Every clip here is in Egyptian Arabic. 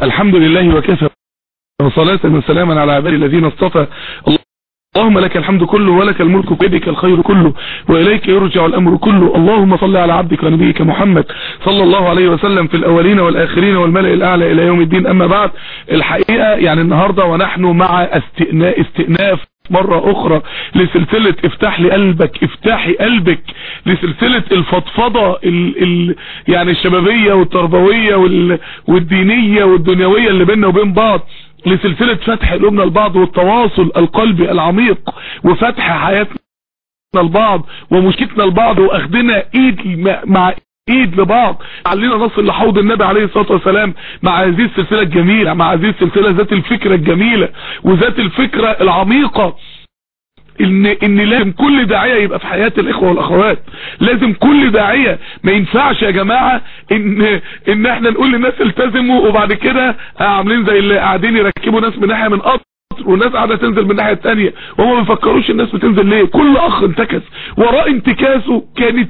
الحمد لله وكفى وصلاة وسلاما على عباد الذين اصطفى اللهم لك الحمد كله ولك الملك بيدك الخير كله وإليك يرجع الأمر كله اللهم صل على عبدك ونبيك محمد صلى الله عليه وسلم في الأولين والآخرين والملأ الأعلى إلى يوم الدين أما بعد الحقيقة يعني النهاردة ونحن مع استئناف, استئناف مرة اخرى لسلسلة افتح لي قلبك افتحي قلبك لسلسلة الفضفضة ال ال يعني الشبابية والتربوية وال والدينية والدنيوية اللي بيننا وبين بعض لسلسلة فتح قلوبنا لبعض والتواصل القلبي العميق وفتح حياتنا لبعض ومشكلتنا لبعض واخدنا ايد مع ايد لبعض علينا نصل لحوض النبي عليه الصلاة والسلام مع هذه السلسلة الجميلة مع هذه السلسلة ذات الفكرة الجميلة وذات الفكرة العميقة ان ان لازم كل داعيه يبقى في حياه الاخوه والاخوات لازم كل داعيه ما ينفعش يا جماعه ان ان احنا نقول للناس التزموا وبعد كده عاملين زي اللي قاعدين يركبوا ناس من ناحيه من قطر والناس قاعده تنزل من الناحيه الثانيه وهم ما بيفكروش الناس بتنزل ليه كل اخ انتكس وراء انتكاسه كانت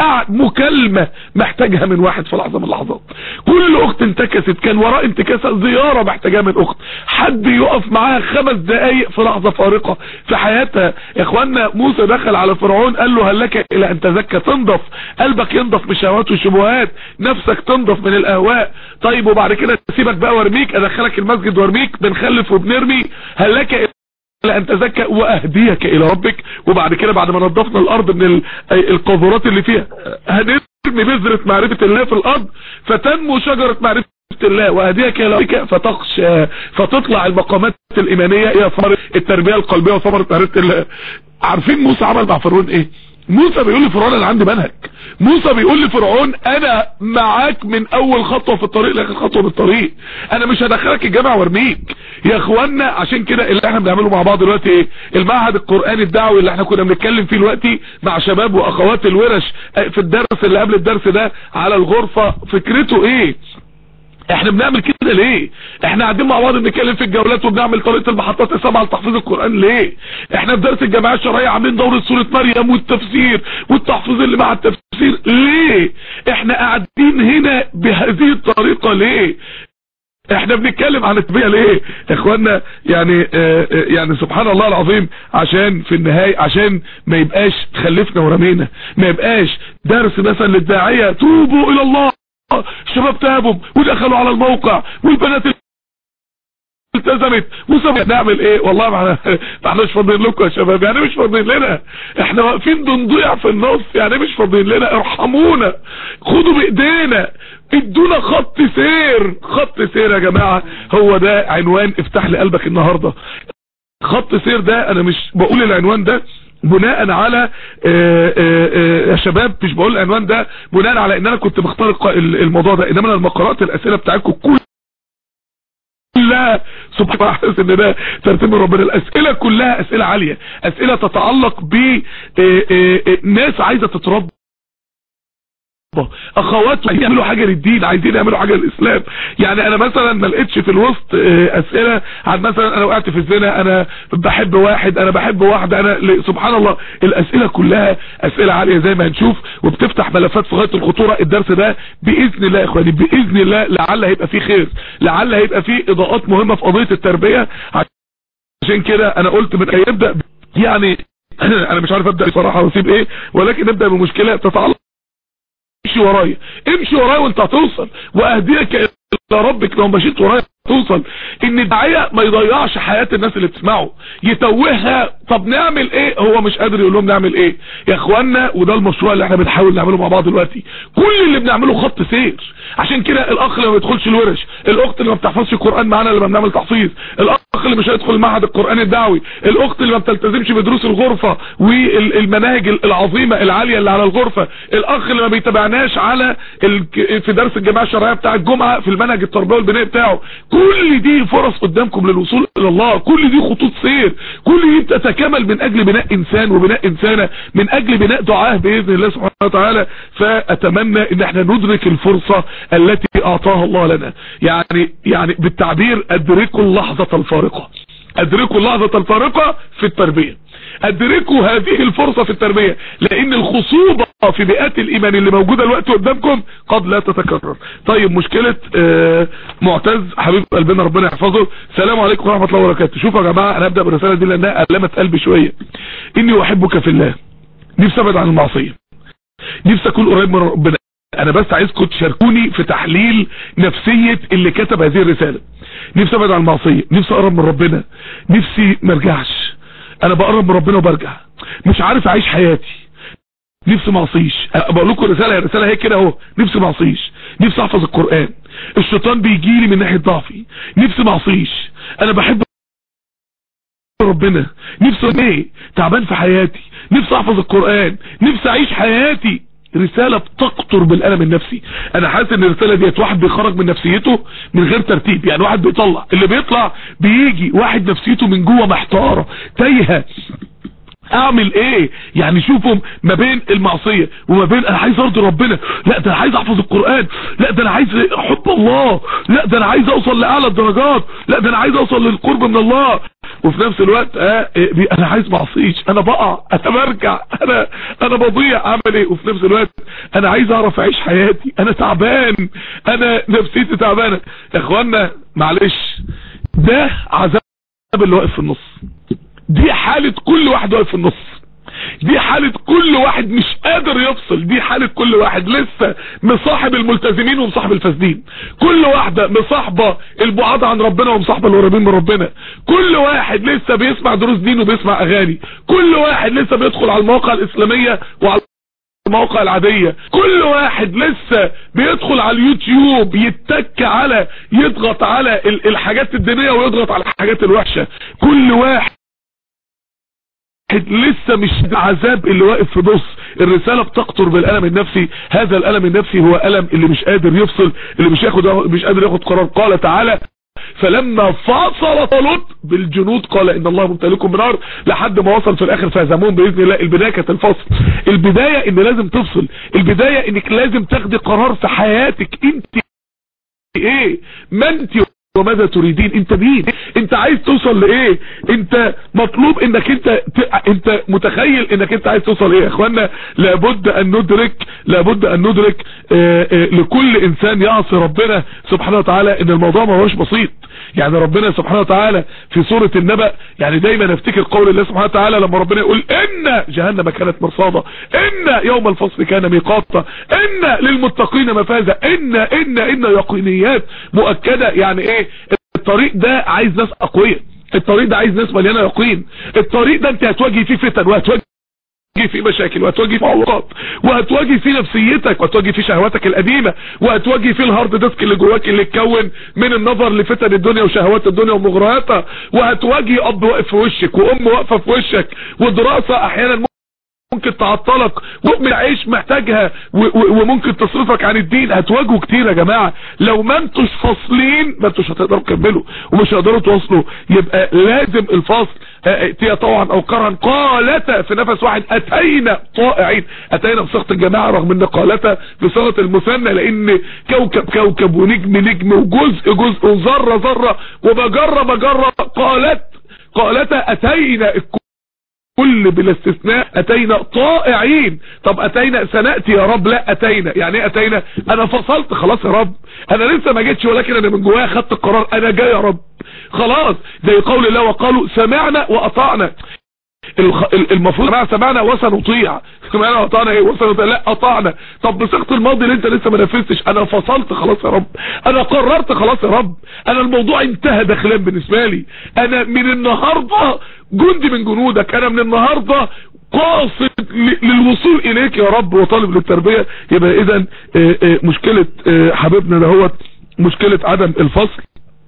مكالمة محتاجها من واحد في لحظة من اللحظات كل اخت انتكست كان وراء انتكاسة زيارة محتاجها من اخت حد يقف معاها خمس دقايق في لحظة فارقة في حياتها يا اخوانا موسى دخل على فرعون قال له هل لك الى ان تزكى تنضف قلبك ينضف من شهوات وشبهات نفسك تنضف من الاهواء طيب وبعد كده سيبك بقى وارميك ادخلك المسجد وارميك بنخلف وبنرمي هل لك لأن تزكى وأهديك إلى ربك وبعد كده بعد ما نظفنا الأرض من القاذورات اللي فيها هنرمي بذرة معرفة الله في الأرض فتنمو شجرة معرفة الله وأهديك إلى ربك فتخشى فتطلع المقامات الإيمانية هي ثمرة التربية القلبية وثمرة معرفة الله عارفين موسى عمل مع فرعون إيه موسى بيقول لفرعون انا عندي منهج موسى بيقول لفرعون انا معاك من اول خطوة في الطريق لاخر خطوة في الطريق انا مش هدخلك الجامع وارميك يا اخوانا عشان كده اللي احنا بنعمله مع بعض دلوقتي ايه المعهد القرآني الدعوي اللي احنا كنا بنتكلم فيه دلوقتي مع شباب واخوات الورش في الدرس اللي قبل الدرس ده على الغرفة فكرته ايه احنا بنعمل كده ليه احنا قاعدين مع بعض بنتكلم في الجولات وبنعمل طريقه المحطات السبعه لتحفيظ القران ليه احنا في درس الجماعه الشرعيه عاملين دوره سوره مريم والتفسير والتحفيظ اللي مع التفسير ليه احنا قاعدين هنا بهذه الطريقه ليه احنا بنتكلم عن التربيه ليه اخوانا يعني اه يعني سبحان الله العظيم عشان في النهايه عشان ما يبقاش تخلفنا ورمينا ما يبقاش درس مثلا للداعيه توبوا الى الله الشباب تابوا ودخلوا على الموقع والبنات التزمت وسبب نعمل ايه والله ما احناش فاضيين لكم يا شباب يعني مش فاضيين لنا احنا واقفين بنضيع في النص يعني مش فاضيين لنا ارحمونا خدوا بايدينا ادونا خط سير خط سير يا جماعة هو ده عنوان افتح لي قلبك النهاردة خط سير ده انا مش بقول العنوان ده بناء على آآ آآ يا شباب مش بقول العنوان ده بناء على ان انا كنت بختار الموضوع ده انما لما قرات الاسئله بتاعتكم كل كلها سبحان الله احس ان ده ترتيب ربنا الاسئله كلها اسئله عاليه اسئله تتعلق ب ناس عايزه تتربى اخوات عايزين يعملوا حاجه للدين عايزين يعملوا حاجه للاسلام يعني انا مثلا ما لقيتش في الوسط اسئله عن مثلا انا وقعت في الزنا انا بحب واحد انا بحب واحده انا سبحان الله الاسئله كلها اسئله عاليه زي ما هنشوف وبتفتح ملفات في غايه الخطوره الدرس ده باذن الله يا اخواني باذن الله لعل هيبقى فيه خير لعل هيبقى فيه اضاءات مهمه في قضيه التربيه عشان كده انا قلت من يبدا يعني انا مش عارف ابدا بصراحه واسيب ايه ولكن نبدا بمشكله تتعلق امشي ورايا امشي ورايا وانت هتوصل واهديك الى ربك لو مشيت ورايا توصل ان الداعيه ما يضيعش حياه الناس اللي بتسمعه يتوهها طب نعمل ايه هو مش قادر يقول لهم نعمل ايه يا اخوانا وده المشروع اللي احنا بنحاول نعمله مع بعض دلوقتي كل اللي بنعمله خط سير عشان كده الاخ اللي ما بيدخلش الورش الاخت اللي ما بتحفظش القران معانا لما بنعمل تحفيظ الاخ اللي مش هيدخل المعهد القراني الدعوي الاخت اللي ما بتلتزمش بدروس الغرفه والمناهج العظيمه العاليه اللي على الغرفه الاخ اللي ما بيتابعناش على ال... في درس الجماعه الشرعيه بتاع الجمعه في المنهج التربوي والبنائي بتاعه كل دي فرص قدامكم للوصول الى الله كل دي خطوط سير كل دي بتتكامل من اجل بناء انسان وبناء انسانه من اجل بناء دعاه باذن الله سبحانه وتعالى فاتمنى ان احنا ندرك الفرصه التي اعطاها الله لنا يعني يعني بالتعبير ادركوا اللحظه الفارقه ادركوا اللحظة الفارقة في التربية ادركوا هذه الفرصة في التربية لان الخصوبة في بيئات الايمان اللي موجودة الوقت قدامكم قد لا تتكرر طيب مشكلة آه معتز حبيب قلبنا ربنا يحفظه السلام عليكم ورحمة الله وبركاته شوفوا يا جماعة انا هبدأ بالرسالة دي لانها قلمت قلبي شوية اني احبك في الله نفسي ابعد عن المعصية نفسي اكون قريب من ربنا انا بس عايزكم تشاركوني في تحليل نفسية اللي كتب هذه الرسالة نفسي ابعد عن المعصية نفسي اقرب من ربنا نفسي مرجعش انا بقرب من ربنا وبرجع مش عارف اعيش حياتي نفسي ما اعصيش بقول لكم رساله الرساله هي كده اهو نفسي ما اعصيش نفسي احفظ القران الشيطان بيجي لي من ناحيه ضعفي نفسي ما اعصيش انا بحب ربنا نفسي ايه تعبان في حياتي نفسي احفظ القران نفسي اعيش حياتي رسالة بتقطر بالألم النفسي انا حاسس ان الرسالة ديت واحد بيخرج من نفسيته من غير ترتيب يعني واحد بيطلع اللي بيطلع بيجي واحد نفسيته من جوه محتارة تايهة اعمل ايه يعني شوفوا ما بين المعصية وما بين انا عايز ارضي ربنا لا ده انا عايز احفظ القرآن لا ده انا عايز احب الله لا ده انا عايز اوصل لاعلى الدرجات لا ده انا عايز اوصل للقرب من الله وفي نفس الوقت اه انا عايز معصيش انا بقع انا برجع انا انا بضيع اعمل ايه وفي نفس الوقت انا عايز اعرف اعيش حياتي انا تعبان انا نفسيتي تعبانه يا اخوانا معلش ده عذاب اللي واقف في النص دي حالة كل واحد واقف في النص دي حالة كل واحد مش قادر يفصل دي حالة كل واحد لسه مصاحب الملتزمين ومصاحب الفاسدين كل واحدة مصاحبة البعاد عن ربنا ومصاحبة القريبين من ربنا كل واحد لسه بيسمع دروس دين وبيسمع اغاني كل واحد لسه بيدخل على المواقع الاسلامية وعلى المواقع العادية كل واحد لسه بيدخل على اليوتيوب يتك على يضغط على الحاجات الدينية ويضغط على الحاجات الوحشة كل واحد لسه مش عذاب اللي واقف في نص الرسالة بتقطر بالألم النفسي هذا الألم النفسي هو ألم اللي مش قادر يفصل اللي مش ياخد مش قادر ياخد قرار قال تعالى فلما فصل طالوت بالجنود قال ان الله ممتلكم بنار لحد ما وصل في الاخر فهزموهم باذن الله البدايه كانت الفصل البدايه ان لازم تفصل البدايه انك لازم تاخدي قرار في حياتك انت ايه ما انت وماذا تريدين انت مين انت عايز توصل لايه انت مطلوب انك انت ت... انت متخيل انك انت عايز توصل ايه يا اخوانا لابد ان ندرك لابد ان ندرك اه اه لكل انسان يعصي ربنا سبحانه وتعالى ان الموضوع ما هوش بسيط يعني ربنا سبحانه وتعالى في سورة النبأ يعني دايما افتكر قول الله سبحانه وتعالى لما ربنا يقول ان جهنم كانت مرصادا ان يوم الفصل كان ميقاتا ان للمتقين مفازا ان ان ان يقينيات مؤكدة يعني ايه الطريق ده عايز ناس اقوياء الطريق ده عايز ناس مليانه يقين الطريق ده انت هتواجهي فيه فتن وهتواجهي فيه مشاكل وهتواجهي فيه معوقات وهتواجهي فيه نفسيتك وهتواجهي فيه شهواتك القديمة وهتواجهي فيه الهارد ديسك اللي جواك اللي اتكون من النظر لفتن الدنيا وشهوات الدنيا ومغرياتها وهتواجهي اب واقف في وشك وام واقفة في وشك ودراسة احيانا ممكن تعطلك ومن عيش محتاجها وممكن تصرفك عن الدين هتواجهوا كتير يا جماعة لو ما انتوش فاصلين ما انتوش هتقدروا تكملوا ومش هتقدروا توصلوا يبقى لازم الفصل اتيا طوعا او كرها قالتا في نفس واحد اتينا طائعين اتينا بصيغه الجماعه رغم ان قالتا بصيغه المثنى لان كوكب كوكب ونجم نجم وجزء جزء وذره ذره ومجره مجره قالت قالتا اتينا كل بلا استثناء اتينا طائعين طب اتينا سنأتي يا رب لا اتينا يعني ايه اتينا انا فصلت خلاص يا رب انا لسه ما جيتش ولكن انا من جوايا خدت القرار انا جاي يا رب خلاص زي قول الله وقالوا سمعنا واطعنا المفروض سمعنا سمعنا وسنطيع سمعنا واطعنا ايه وسنطيع لا اطعنا طب بصيغه الماضي اللي انت لسه ما نفذتش انا فصلت خلاص يا رب انا قررت خلاص يا رب انا الموضوع انتهى داخليا بالنسبه لي انا من النهارده جندي من جنودك انا من النهارده قاصد للوصول اليك يا رب وطالب للتربيه يبقى اذا مشكله حبيبنا دهوت مشكله عدم الفصل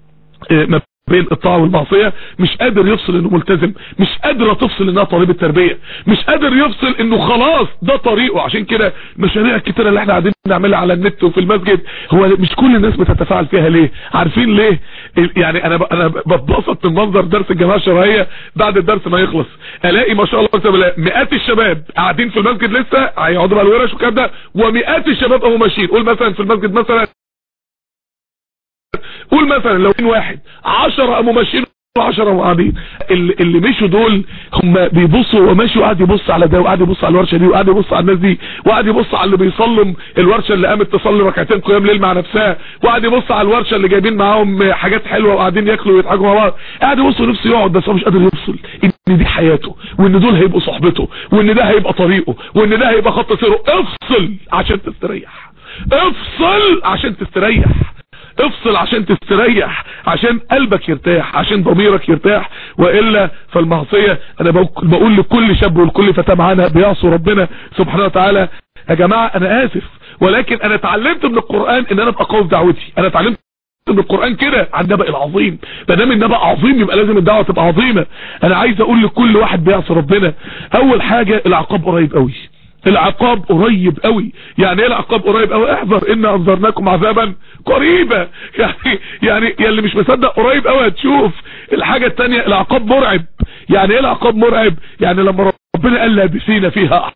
ما بين الطاعة والمعصية مش قادر يفصل انه ملتزم مش قادرة تفصل انها طالب التربية مش قادر يفصل انه خلاص ده طريقه عشان كده مشاريع كتيرة اللي احنا قاعدين نعملها على النت وفي المسجد هو مش كل الناس بتتفاعل فيها ليه عارفين ليه يعني انا انا بتبسط من منظر درس الجماعة الشرعية بعد الدرس ما يخلص الاقي ما شاء الله مئات الشباب قاعدين في المسجد لسه هيقعدوا على الورش والكلام ده ومئات الشباب قاموا ماشيين قول مثلا في المسجد مثلا قول مثلا لو واحد عشرة قاموا ماشيين 10 وقاعدين اللي, اللي مشوا دول هم بيبصوا وماشوا قاعد يبص على ده وقاعد يبص على الورشه دي وقاعد يبص على الناس دي وقاعد يبص على اللي بيصلم الورشه اللي قامت تصلي ركعتين قيام ليل مع نفسها وقاعد يبص على الورشه اللي جايبين معاهم حاجات حلوه وقاعدين ياكلوا ويضحكوا مع بعض قاعد يبص نفسه يقعد بس هو مش قادر يفصل ان دي حياته وان دول هيبقوا صحبته وان ده هيبقى طريقه وان ده هيبقى خط سيره افصل عشان تستريح افصل عشان تستريح افصل عشان تستريح عشان قلبك يرتاح عشان ضميرك يرتاح وإلا فالمعصية انا بقول لكل شاب ولكل فتاة معانا بيعصوا ربنا سبحانه وتعالى يا جماعة انا اسف ولكن انا اتعلمت من القرآن ان انا ابقى قوي في دعوتي انا اتعلمت من القرآن كده عن النبأ العظيم ما دام النبأ عظيم يبقى لازم الدعوة تبقى عظيمة انا عايز اقول لكل واحد بيعصي ربنا اول حاجة العقاب قريب قوي العقاب قريب قوي يعني ايه العقاب قريب قوي احذر ان انذرناكم عذابا قريبا يعني يعني اللي مش مصدق قريب قوي هتشوف الحاجة التانية العقاب مرعب يعني ايه العقاب مرعب يعني لما ربنا قال لابسين فيها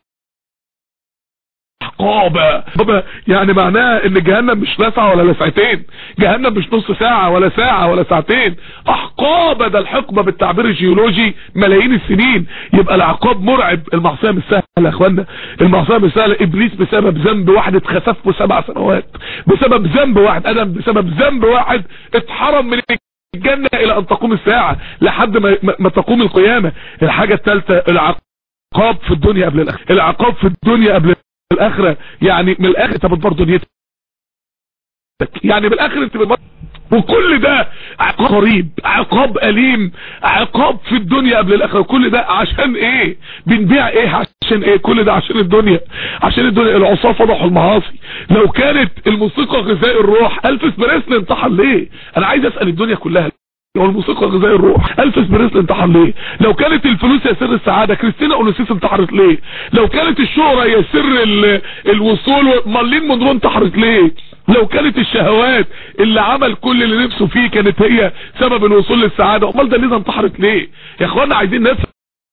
عقابة يعني معناه ان جهنم مش لسعة ولا لسعتين جهنم مش نص ساعة ولا ساعة ولا ساعتين احقابة ده الحقبة بالتعبير الجيولوجي ملايين السنين يبقى العقاب مرعب المعصية مش سهلة يا اخوانا المعصية مش سهلة ابليس بسبب ذنب واحد اتخسف سبع سنوات بسبب ذنب واحد ادم بسبب ذنب واحد اتحرم من الجنة الى ان تقوم الساعة لحد ما, ما تقوم القيامة الحاجة الثالثة العقاب في الدنيا قبل الاخرة العقاب في الدنيا قبل الاخرة يعني من الاخر انت بتبر دنيتك يعني من الاخر انت بتبر وكل ده عقاب قريب عقاب أليم عقاب في الدنيا قبل الآخرة كل ده عشان ايه بنبيع ايه عشان ايه كل ده عشان الدنيا عشان الدنيا العصاة فضحوا المعاصي لو كانت الموسيقى غذاء الروح ألفس بريسل انتحر ليه انا عايز اسأل الدنيا كلها هو الموسيقى غذاء الروح الفس بريسل انتحر ليه لو كانت الفلوس يا سر السعادة كريستينا اونوسيس انتحرت ليه لو كانت الشهرة يا سر الوصول مارلين مونرو انتحرت ليه لو كانت الشهوات اللي عمل كل اللي نفسه فيه كانت هي سبب الوصول للسعادة امال ده ليه انتحرت ليه يا اخوانا عايزين نفهم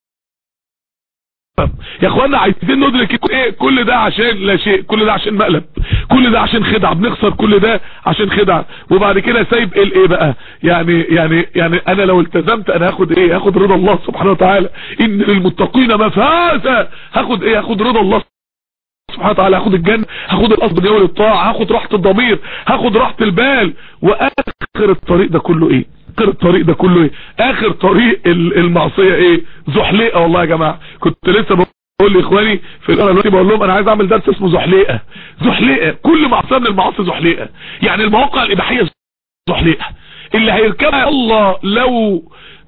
يا اخوانا عايزين ندرك ايه كل ده عشان لا شيء كل ده عشان مقلب كل ده عشان خدعه بنخسر كل ده عشان خدعه وبعد كده سايب ايه الايه بقى يعني يعني يعني انا لو التزمت انا هاخد ايه هاخد رضا الله سبحانه وتعالى ان للمتقين مفازه هاخد ايه هاخد رضا الله سبحانه وتعالى هاخد الجنة هاخد القصد جوه للطاعة هاخد راحة الضمير هاخد راحة البال واخر الطريق ده كله ايه اخر الطريق ده كله ايه اخر طريق المعصية ايه زحليقة والله يا جماعة كنت لسه بقول لاخواني في القرى دلوقتي بقول لهم انا عايز اعمل درس اسمه زحليقة زحليقة كل معصية من المعاصي زحليقة يعني المواقع الاباحية زحليقة اللي هيركبها الله لو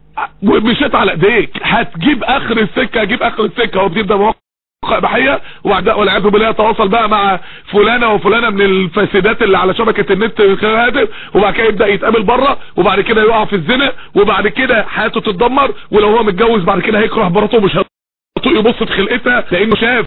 مشيت على ايديك هتجيب اخر السكة هتجيب اخر السكة هو بتبدا مواقع اباحيه وبعد والعياذ بالله يتواصل بقى مع فلانه وفلانه من الفاسدات اللي على شبكه النت الهاتف وبعد كده يبدا يتقابل بره وبعد كده يقع في الزنا وبعد كده حياته تتدمر ولو هو متجوز بعد كده هيكره مراته مش هيطيق يبص في خلقتها لانه شاف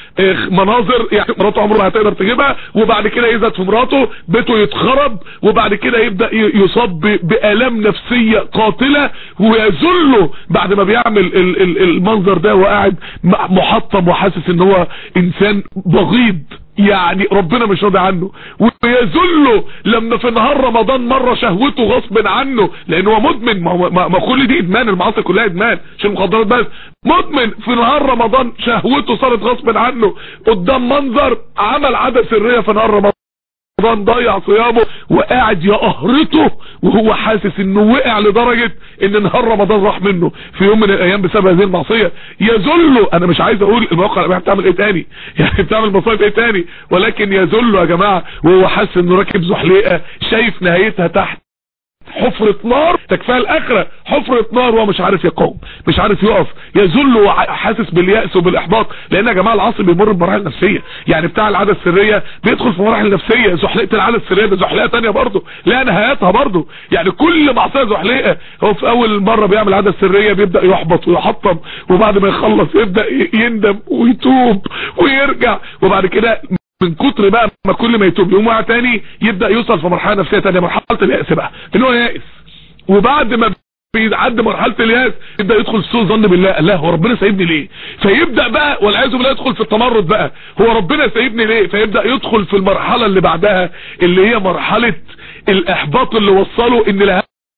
مناظر يعني مراته عمره ما هتقدر تجيبها وبعد كده يزهد في مراته بيته يتخرب وبعد كده يبدأ يصاب بآلام نفسية قاتلة ويذله بعد ما بيعمل المنظر ده وقاعد محطم وحاسس ان هو انسان بغيض يعني ربنا مش راضي عنه ويذله لما في نهار رمضان مرة شهوته غصب عنه لان هو مدمن ما, ما, ما كل دي ادمان المعاصي كلها ادمان مش المخدرات بس مدمن في نهار رمضان شهوته صارت غصب عنه قدام منظر عمل عادة سرية في نهار رمضان رمضان ضيع صيامه وقاعد يقهرته وهو حاسس انه وقع لدرجة ان نهار رمضان راح منه في يوم من الايام بسبب هذه المعصية يذله انا مش عايز اقول المواقع الاباحيه بتعمل ايه تاني يعني بتعمل مصايب ايه تاني ولكن يذله يا جماعة وهو حاسس انه راكب زحليقة شايف نهايتها تحت حفرة نار تكفيها الاخرة حفرة نار وهو مش عارف يقوم مش عارف يقف يذل وحاسس باليأس وبالاحباط لان يا جماعة العصر بيمر بمراحل نفسية يعني بتاع العادة السرية بيدخل في مراحل نفسية زحلقة العادة السرية ده زحلقة تانية برضه لا نهايتها برضه يعني كل معصية زحلقة هو في اول مرة بيعمل العادة السرية بيبدأ يحبط ويحطم وبعد ما يخلص يبدأ يندم ويتوب ويرجع وبعد كده من كتر بقى ما كل ما يتوب يقوم واقع تاني يبدأ يوصل في مرحلة نفسية تانية مرحلة اليأس بقى ان هو يائس وبعد ما بيعدي مرحلة الياس يبدأ يدخل في سوء ظن بالله الله هو ربنا سايبني ليه فيبدأ بقى والعياذ بالله يدخل في التمرد بقى هو ربنا سايبني ليه فيبدأ يدخل في المرحلة اللي بعدها اللي هي مرحلة الاحباط اللي وصله ان لا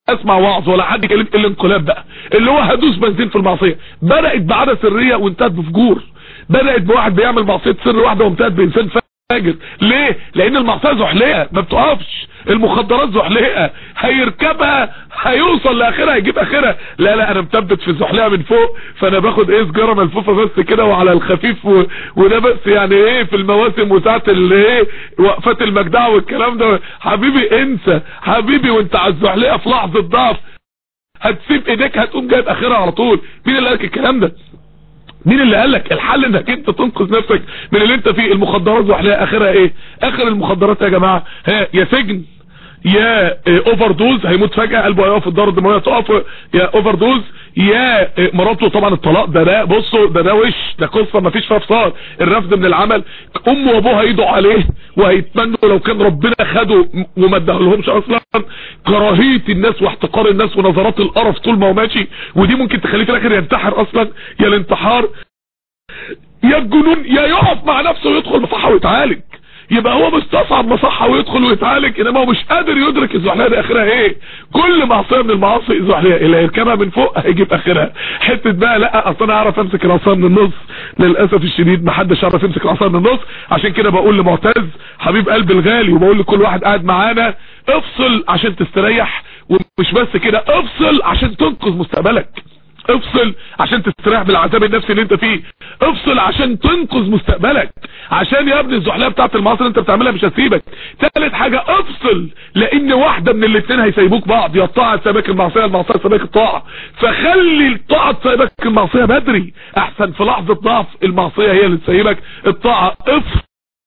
اسمع وعظ ولا حد يكلم الانقلاب بقى اللي هو هدوس بنزين في المعصيه بدات بعاده سريه وانتهت بفجور بدات بواحد بيعمل معصيه سر واحده وانتهت بانسان فاجر ليه لان المعصيه زحليقه ما بتقفش المخدرات زحليقه هيركبها هيوصل لاخرها هيجيب اخرها لا لا انا مثبت في الزحليقه من فوق فانا باخد ايه سجاره ملفوفه بس كده وعلى الخفيف و... وده بس يعني ايه في المواسم وساعه اللي ايه وقفات المجدعه والكلام ده حبيبي انسى حبيبي وانت على الزحليقه في لحظه ضعف هتسيب ايديك هتقوم جايب اخرها على طول مين اللي قالك الكلام ده مين اللي قال لك الحل انك انت تنقذ نفسك من اللي انت فيه المخدرات زحليقه اخرها ايه اخر المخدرات يا جماعه ها يا سجن يا اوفر دوز هيموت فجأة قلبه هيقف الدورة الدموية تقف يا اوفر دوز يا مراته طبعا الطلاق ده ده بصوا ده ده وش ده قصة ما فيش فيها فصال الرفض من العمل امه وابوها هيدعوا عليه وهيتمنوا لو كان ربنا خده وما ادهلهمش اصلا كراهية الناس واحتقار الناس ونظرات القرف طول ما هو ماشي ودي ممكن تخليه في الاخر ينتحر اصلا يا الانتحار يا الجنون يا يقف مع نفسه ويدخل مصحة ويتعالج يبقى هو مستصعب مصحة ويدخل ويتعالج انما هو مش قادر يدرك الزحلية دي اخرها ايه كل معصية من المعاصي الزحلية اللي هيركبها من فوق هيجيب اخرها حتة بقى لا اصل انا اعرف امسك العصا من النص للاسف الشديد محدش يعرف يمسك العصا من النص عشان كده بقول لمعتز حبيب قلبي الغالي وبقول لكل واحد قاعد معانا افصل عشان تستريح ومش بس كده افصل عشان تنقذ مستقبلك افصل عشان تستريح بالعذاب النفسي اللي انت فيه افصل عشان تنقذ مستقبلك عشان يا ابني الزحليه بتاعت المعاصي اللي انت بتعملها مش هتسيبك ثالث حاجه افصل لان واحده من الاثنين هيسيبوك بعض يا الطاعه تسيبك المعصيه المعصيه تسيبك الطاعه فخلي الطاعه تسيبك المعصيه بدري احسن في لحظه ضعف المعصيه هي اللي تسيبك الطاعه افصل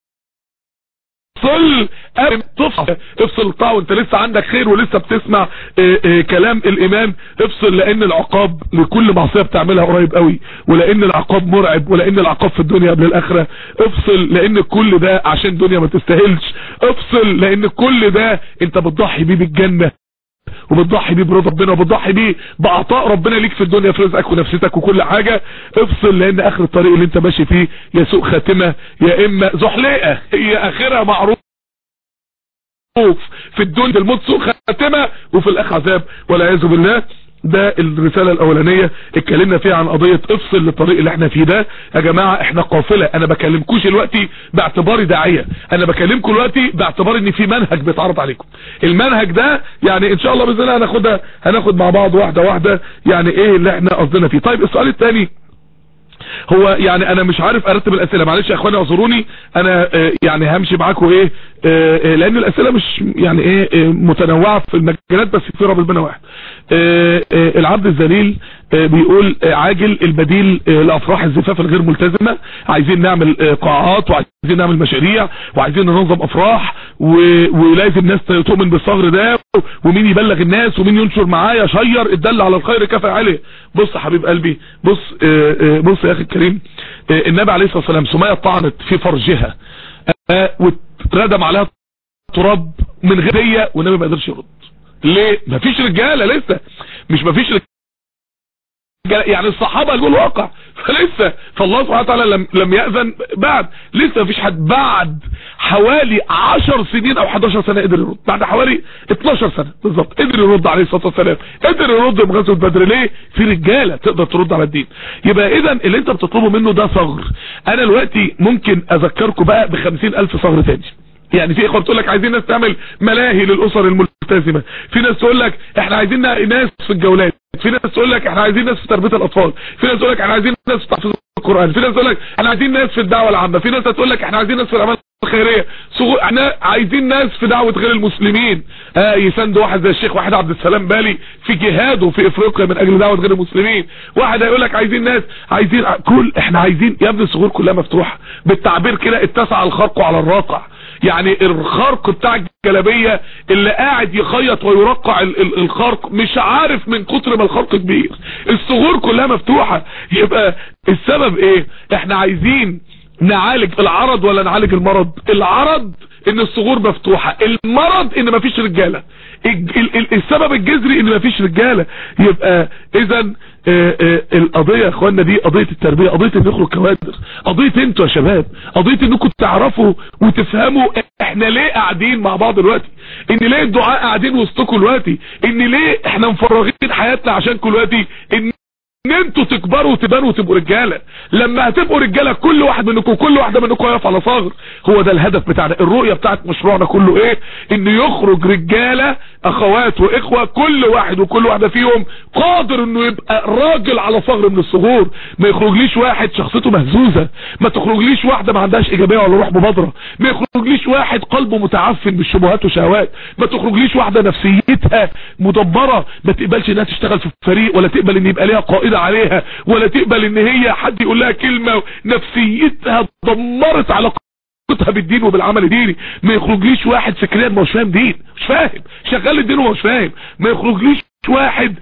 افصل تفصل افصل الطاعة وانت لسه عندك خير ولسه بتسمع اه اه كلام الامام افصل لان العقاب لكل معصية بتعملها قريب قوي ولان العقاب مرعب ولان العقاب في الدنيا قبل الاخرة افصل لان كل ده عشان الدنيا ما تستاهلش افصل لان كل ده انت بتضحي بيه بالجنة وبتضحي بيه برضا ربنا وبتضحي بيه بعطاء ربنا ليك في الدنيا في رزقك ونفسيتك وكل حاجة افصل لان اخر الطريق اللي انت ماشي فيه يا سوء خاتمة يا اما زحلقة هي اخرها معروف في الدنيا الموت سوء خاتمة وفي الاخر عذاب والعياذ بالله ده الرسالة الاولانية اتكلمنا فيها عن قضية افصل للطريق اللي احنا فيه ده يا جماعة احنا قافلة انا بكلمكوش دلوقتي باعتباري داعية انا بكلمكم دلوقتي باعتبار ان في منهج بيتعرض عليكم المنهج ده يعني ان شاء الله باذن الله هناخدها هناخد مع بعض واحدة واحدة يعني ايه اللي احنا قصدنا فيه طيب السؤال الثاني هو يعني انا مش عارف ارتب الاسئله معلش يا اخواني اعذروني انا اه يعني همشي معاكم ايه اه لان الاسئله مش يعني ايه اه متنوعه في المجالات بس في رب بينا واحد العبد الذليل بيقول عاجل البديل لافراح الزفاف الغير ملتزمه عايزين نعمل قاعات وعايزين نعمل مشاريع وعايزين ننظم افراح ولازم الناس تؤمن بالصغر ده ومين يبلغ الناس ومين ينشر معايا شير الدل على الخير كفى عليه بص حبيب قلبي بص بص يا اخي الكريم النبي عليه الصلاه والسلام سميه طعنت في فرجها واتردم عليها تراب من غير والنبي ما قدرش يرد ليه مفيش رجاله لسه مش مفيش رجاله يعني الصحابة اللي الواقع فلسه فالله سبحانه وتعالى لم, لم يأذن بعد لسه مفيش حد بعد حوالي 10 سنين او 11 سنة قدر يرد بعد حوالي 12 سنة بالظبط قدر يرد عليه الصلاة والسلام قدر يرد بغزوة بدر ليه في رجالة تقدر ترد على الدين يبقى اذا اللي انت بتطلبه منه ده ثغر انا دلوقتي ممكن اذكركم بقى ب 50000 ثغر تاني يعني في اخوه بتقول لك عايزين ناس تعمل ملاهي للاسر الملتزمه في ناس تقول لك احنا عايزين ناس في الجولات في ناس تقول لك احنا عايزين ناس في تربيه الاطفال في ناس تقول لك احنا عايزين ناس في تحفيظ القران في ناس تقول لك احنا عايزين ناس في الدعوه العامه في ناس هتقول لك احنا عايزين ناس في الاعمال الخيريه احنا عايزين ناس في دعوه غير المسلمين اه يساندوا واحد زي الشيخ واحد عبد السلام بالي في جهاده في افريقيا من اجل دعوه غير المسلمين واحد هيقول لك عايزين ناس عايزين كل احنا عايزين يا ابني الصغور كلها مفتوحه بالتعبير كده اتسع الخرق على الراقع يعني الخرق بتاع الجلابية اللي قاعد يخيط ويرقع الخرق مش عارف من كتر ما الخرق كبير الصغور كلها مفتوحة يبقى السبب ايه احنا عايزين نعالج العرض ولا نعالج المرض العرض ان الثغور مفتوحة المرض ان مفيش رجالة السبب الجذري ان مفيش رجالة يبقى اذا القضية يا اخوانا دي قضية التربية قضية ان نخرج كوادر قضية انتوا يا شباب قضية انكم تعرفوا وتفهموا احنا ليه قاعدين مع بعض دلوقتي ان ليه الدعاء قاعدين وسطكم دلوقتي ان ليه احنا مفرغين حياتنا عشانكم دلوقتي ان ان انتوا تكبروا وتبانوا وتبقوا رجاله لما هتبقوا رجاله كل واحد منكم كل واحده منكم واقف على صغر هو ده الهدف بتاعنا الرؤيه بتاعت مشروعنا كله ايه ان يخرج رجاله اخوات واخوه كل واحد وكل واحده فيهم قادر انه يبقى راجل على صغر من الصغور ما يخرجليش واحد شخصيته مهزوزه ما تخرجليش واحده ما عندهاش ايجابيه ولا روح مبادره ما يخرجليش واحد قلبه متعفن بالشبهات وشهوات ما تخرجليش واحده نفسيتها مدبره ما تقبلش انها تشتغل في فريق ولا تقبل ان يبقى ليها قائد عليها ولا تقبل ان هي حد يقول لها كلمة نفسيتها دمرت علاقتها بالدين وبالعمل الديني ما يخرجليش واحد فكريا ما هوش فاهم دين مش فاهم شغال الدين وما هوش فاهم ما يخرجليش واحد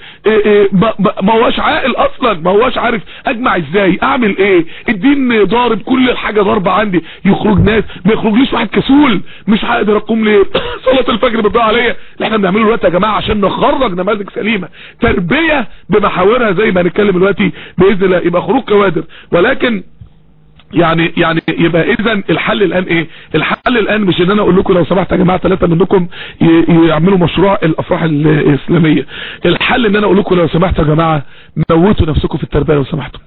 ما هواش عاقل اصلا ما هواش عارف اجمع ازاي اعمل ايه الدين ضارب كل الحاجة ضاربة عندي يخرج ناس ما يخرجليش واحد كسول مش هقدر اقوم ليه صلاة الفجر بتضيع عليا اللي احنا بنعمله دلوقتي يا جماعة عشان نخرج نماذج سليمة تربية بمحاورها زي ما هنتكلم دلوقتي باذن الله يبقى خروج كوادر ولكن يعني يعني يبقى اذا الحل الان ايه الحل الان مش ان انا اقول لكم لو سمحت يا جماعه ثلاثه منكم يعملوا مشروع الافراح الاسلاميه الحل ان انا اقول لكم لو سمحتوا يا جماعه موتوا نفسكم في التربيه لو سمحتوا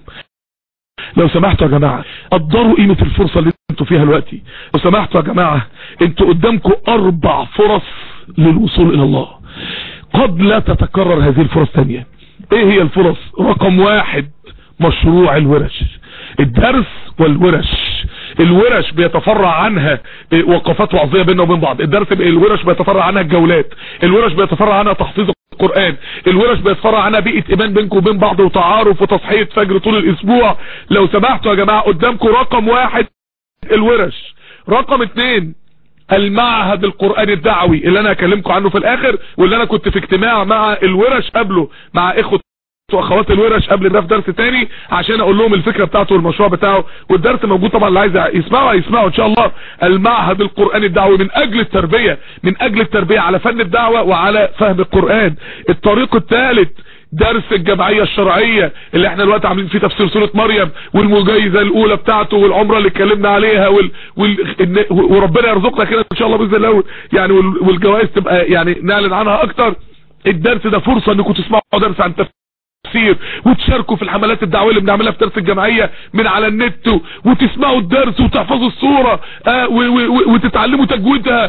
لو سمحتوا يا جماعه قدروا قيمه الفرصه اللي انتوا فيها دلوقتي لو سمحتوا يا جماعه انتوا قدامكم اربع فرص للوصول الى الله قد لا تتكرر هذه الفرص ثانيه ايه هي الفرص رقم واحد مشروع الورش الدرس والورش الورش بيتفرع عنها وقفات وعظية بيننا وبين بعض الدرس الورش بيتفرع عنها الجولات الورش بيتفرع عنها تحفيظ القرآن الورش بيتفرع عنها بيئة ايمان بينكم وبين بعض وتعارف وتصحية فجر طول الاسبوع لو سمحتوا يا جماعة قدامكم رقم واحد الورش رقم اتنين المعهد القرآني الدعوي اللي انا هكلمكم عنه في الاخر واللي انا كنت في اجتماع مع الورش قبله مع اخوة واخوات الورش قبل ده في درس تاني عشان اقول لهم الفكرة بتاعته والمشروع بتاعه والدرس موجود طبعا اللي عايز يسمعه هيسمعه ان شاء الله المعهد القرآني الدعوي من اجل التربية من اجل التربية على فن الدعوة وعلى فهم القرآن الطريق الثالث درس الجمعية الشرعية اللي احنا دلوقتي عاملين فيه تفسير سورة مريم والمجايزة الاولى بتاعته والعمرة اللي اتكلمنا عليها وال... وال... وربنا يرزقنا كده ان شاء الله باذن الله يعني والجوائز تبقى يعني نعلن عنها اكتر الدرس ده فرصة انكم تسمعوا درس عن تفسير تفسير وتشاركوا في الحملات الدعوية اللي بنعملها في درس الجمعية من على النت وتسمعوا الدرس وتحفظوا الصورة آه وتتعلموا تجويدها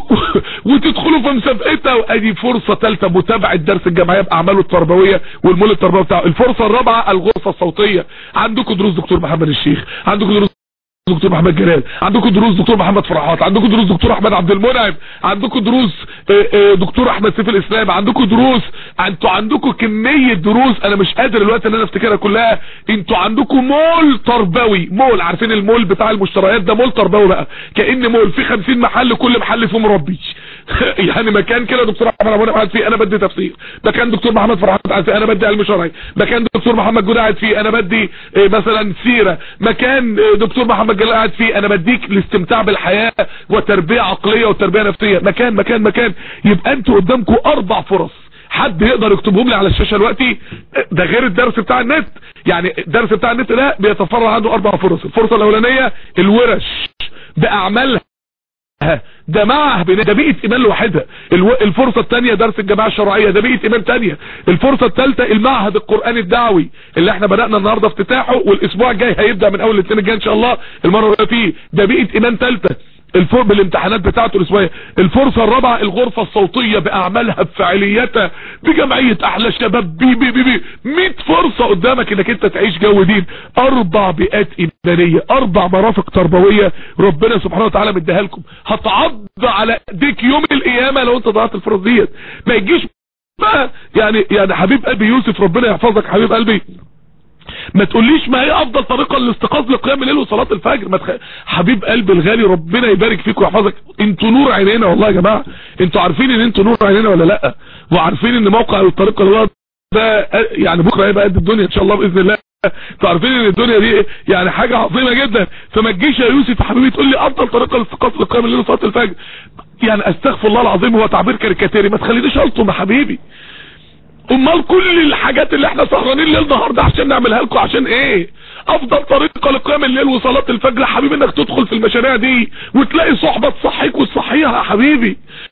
وتدخلوا في مسابقتها وادي فرصة ثالثة متابعة درس الجمعية باعماله التربوية والمول التربوي بتاعه الفرصة الرابعة الغرفة الصوتية عندكم دروس دكتور محمد الشيخ عندكم دروس دكتور محمد جلال عندكم دروس دكتور محمد فرحات عندكم دروس دكتور احمد عبد المنعم عندكم دروس دكتور احمد سيف الاسلام عندكم دروس انتوا عندكم كمية دروس انا مش قادر الوقت ان انا افتكرها كلها انتوا عندكم مول تربوي مول عارفين المول بتاع المشتريات ده مول تربوي بقى كأن مول فيه 50 محل كل محل فيه مربي يعني مكان كده دكتور احمد عبد قاعد فيه انا بدي تفسير مكان دكتور محمد فرحات قاعد فيه انا بدي علم شرعي مكان دكتور محمد جود قاعد فيه انا بدي مثلا سيره مكان دكتور محمد جلال قاعد فيه انا بديك الاستمتاع بالحياه وتربيه عقليه وتربيه نفسيه مكان مكان مكان يبقى انتوا قدامكم اربع فرص حد يقدر يكتبهم لي على الشاشه دلوقتي ده غير الدرس بتاع النت يعني الدرس بتاع النت ده بيتفرع عنده اربع فرص الفرصه الاولانيه الورش باعمالها ده معه ده بيئة ايمان لوحدها الفرصة الثانية درس الجماعة الشرعية ده بيئة ايمان ثانيه الفرصة الثالثة المعهد القرآني الدعوي اللي احنا بدأنا النهاردة افتتاحه والاسبوع الجاي هيبدأ من اول الاثنين الجاي ان شاء الله المرة اللي فيه ده بيئة ايمان ثالثه الفرق بالامتحانات بتاعته الاسبوعيه الفرصة الرابعة الغرفة الصوتية باعمالها بفعاليتها بجمعية احلى شباب بي بي بي بي 100 فرصة قدامك انك انت تعيش جو دين اربع بيئات ايمانية اربع مرافق تربوية ربنا سبحانه وتعالى مديها لكم هتعض على ايديك يوم القيامة لو انت ضيعت الفرص ديت ما يجيش بقى يعني يعني حبيب قلبي يوسف ربنا يحفظك حبيب قلبي ما تقوليش ما هي افضل طريقة للاستيقاظ لقيام الليل وصلاة الفجر ما تخ... حبيب قلبي الغالي ربنا يبارك فيك ويحفظك انتوا نور عينينا والله يا جماعة انتوا عارفين ان انتوا نور عينينا ولا لا وعارفين ان موقع الطريقة اللي ده يعني بكرة هيبقى قد الدنيا ان شاء الله باذن الله انتوا عارفين ان الدنيا دي يعني حاجة عظيمة جدا فما تجيش يا يوسف يا حبيبي تقول لي افضل طريقة للاستيقاظ لقيام الليل وصلاة الفجر يعني استغفر الله العظيم هو تعبير كاريكاتيري ما تخلينيش الطم يا حبيبي امال كل الحاجات اللي احنا سهرانين الليل نهار ده عشان نعملها لكم عشان ايه افضل طريقة لقيام الليل وصلاة الفجر يا حبيبي انك تدخل في المشاريع دي وتلاقي صحبة تصحيك وتصحيها يا حبيبي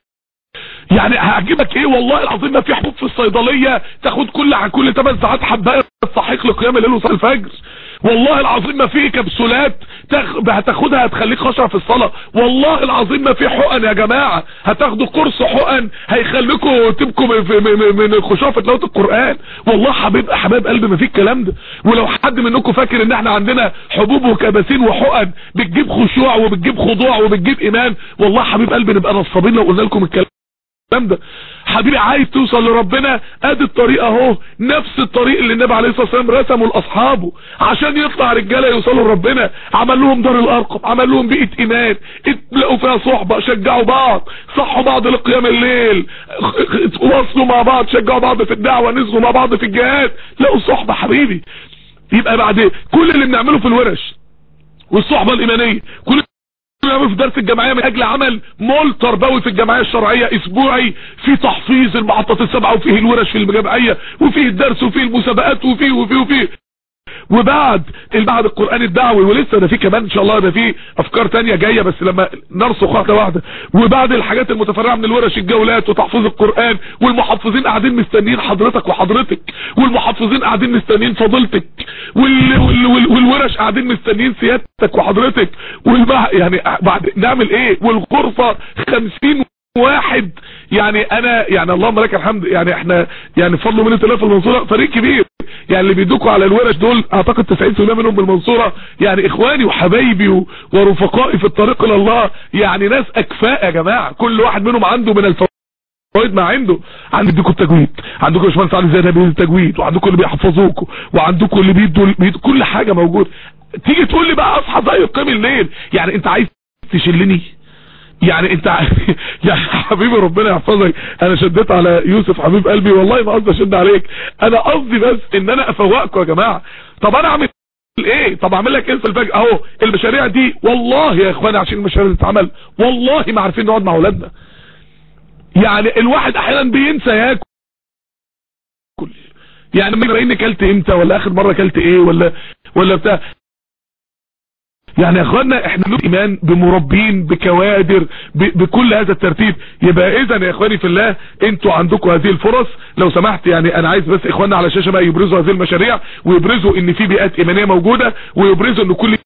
يعني هعجبك ايه والله العظيم ما في حبوب في الصيدلية تاخد كل عن كل 8 ساعات حبايه تصحيك لقيام الليل وصلاة الفجر والله العظيم ما في كبسولات تخ... هتاخدها هتخليك خشع في الصلاة والله العظيم ما في حقن يا جماعة هتاخدوا كورس حقن هيخليكوا تبكوا من, من, من الخشوع في تلاوة القرآن والله حبيب حبايب قلبي ما في الكلام ده ولو حد منكم فاكر ان احنا عندنا حبوب وكباسين وحقن بتجيب خشوع وبتجيب خضوع وبتجيب ايمان والله حبيب قلبي نبقى نصابين لو قلنا لكم الكلام الكلام ده حبيبي عايز توصل لربنا ادي الطريق اهو نفس الطريق اللي النبي عليه الصلاه والسلام رسمه لاصحابه عشان يطلع رجاله يوصلوا لربنا عمل لهم دار الارقم عمل لهم بيئه ايمان اتلاقوا فيها صحبه شجعوا بعض صحوا بعض لقيام الليل وصلوا مع بعض شجعوا بعض في الدعوه نزلوا مع بعض في الجهاد لقوا صحبه حبيبي يبقى بعد كل اللي بنعمله في الورش والصحبه الايمانيه كل في درس الجمعية من اجل عمل مول تربوي في الجمعية الشرعية اسبوعي في تحفيظ المحطات السبعة وفيه الورش في الجمعية وفيه الدرس وفيه المسابقات وفيه وفيه وفيه وبعد بعد القرآن الدعوي ولسه ده في كمان ان شاء الله ده في افكار تانية جاية بس لما نرسخ واحدة واحدة وبعد الحاجات المتفرعة من الورش الجولات وتحفيظ القرآن والمحفظين قاعدين مستنيين حضرتك وحضرتك والمحفظين قاعدين مستنيين فضيلتك وال وال وال والورش قاعدين مستنيين سيادتك وحضرتك والبع... يعني بعد نعمل ايه والغرفة خمسين واحد يعني انا يعني اللهم لك الحمد يعني احنا يعني فضل من الله في المنصورة فريق كبير يعني اللي بيدوكوا على الورش دول اعتقد 90% منهم بالمنصورة يعني اخواني وحبايبي ورفقائي في الطريق الى الله يعني ناس اكفاء يا جماعة كل واحد منهم عنده من الفوائد ما عنده عندكم التجويد عندكم يا باشمهندس علي زي بيقول التجويد وعندكم اللي بيحفظوكم وعندكم اللي بيدوا بيدو كل حاجة موجود تيجي تقول لي بقى اصحى زي قيام الليل يعني انت عايز تشلني يعني انت يعني حبيبي ربنا يحفظك انا شديت على يوسف حبيب قلبي والله ما قصدي اشد عليك انا قصدي بس ان انا افوقكم يا جماعه طب انا اعمل ايه طب اعمل لك ايه في الفجأة اهو المشاريع دي والله يا اخواني عشان المشاريع اللي تتعمل والله ما عارفين نقعد مع اولادنا يعني الواحد احيانا بينسى ياكل يعني ما اني كلت امتى ولا اخر مره كلت ايه ولا ولا بتاع يعني يا اخوانا احنا له ايمان بمربين بكوادر بكل هذا الترتيب يبقى اذا يا اخواني في الله انتوا عندكم هذه الفرص لو سمحت يعني انا عايز بس اخواننا على الشاشه بقى يبرزوا هذه المشاريع ويبرزوا ان في بيئات ايمانيه موجوده ويبرزوا ان كل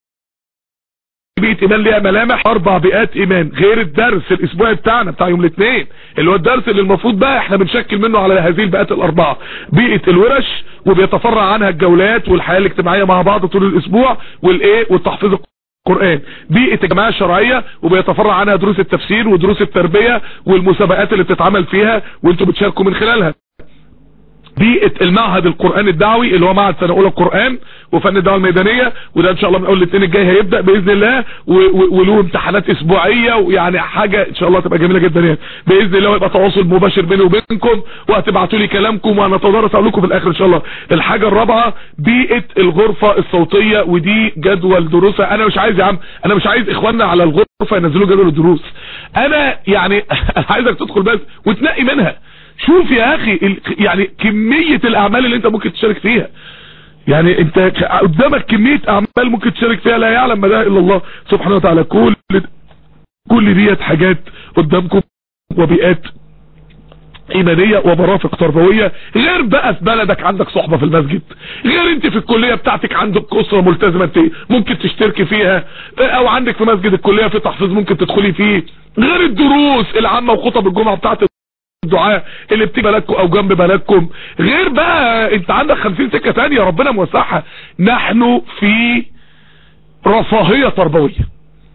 بيئة ايمان ليها ملامح اربع بيئات ايمان غير الدرس الاسبوعي بتاعنا بتاع يوم الاثنين اللي هو الدرس اللي المفروض بقى احنا بنشكل منه على هذه البيئات الاربعة بيئة الورش وبيتفرع عنها الجولات والحياة الاجتماعية مع بعض طول الاسبوع والايه والتحفيظ القرآن بيئة الجماعة الشرعية وبيتفرع عنها دروس التفسير ودروس التربية والمسابقات اللي بتتعمل فيها وانتوا بتشاركوا من خلالها بيئة المعهد القرآن الدعوي اللي هو معهد سنة اولى القرآن وفن الدعوة الميدانية وده ان شاء الله من اول الاثنين الجاي هيبدأ باذن الله وله امتحانات اسبوعية ويعني حاجة ان شاء الله تبقى جميلة جدا يعني باذن الله ويبقى تواصل مباشر بيني وبينكم وهتبعتوا لي كلامكم وهنتدارس اقول لكم في الاخر ان شاء الله الحاجة الرابعة بيئة الغرفة الصوتية ودي جدول دروسها انا مش عايز يا عم انا مش عايز اخواننا على الغرفة ينزلوا جدول الدروس انا يعني عايزك تدخل بس وتنقي منها شوف يا اخي يعني كمية الاعمال اللي انت ممكن تشارك فيها يعني انت قدامك كمية اعمال ممكن تشارك فيها لا يعلم مدى الا الله سبحانه وتعالى كل كل ديت حاجات قدامكم وبيئات ايمانية ومرافق تربوية غير بقى في بلدك عندك صحبة في المسجد غير انت في الكلية بتاعتك عندك اسرة ملتزمة انت ممكن تشتركي فيها او عندك في مسجد الكلية في تحفيظ ممكن تدخلي فيه غير الدروس العامة وخطب الجمعة بتاعت الدعاء اللي بتيجي بلدكم او جنب بلدكم غير بقى انت عندك خمسين سكة تانية ربنا موسعها نحن في رفاهية تربوية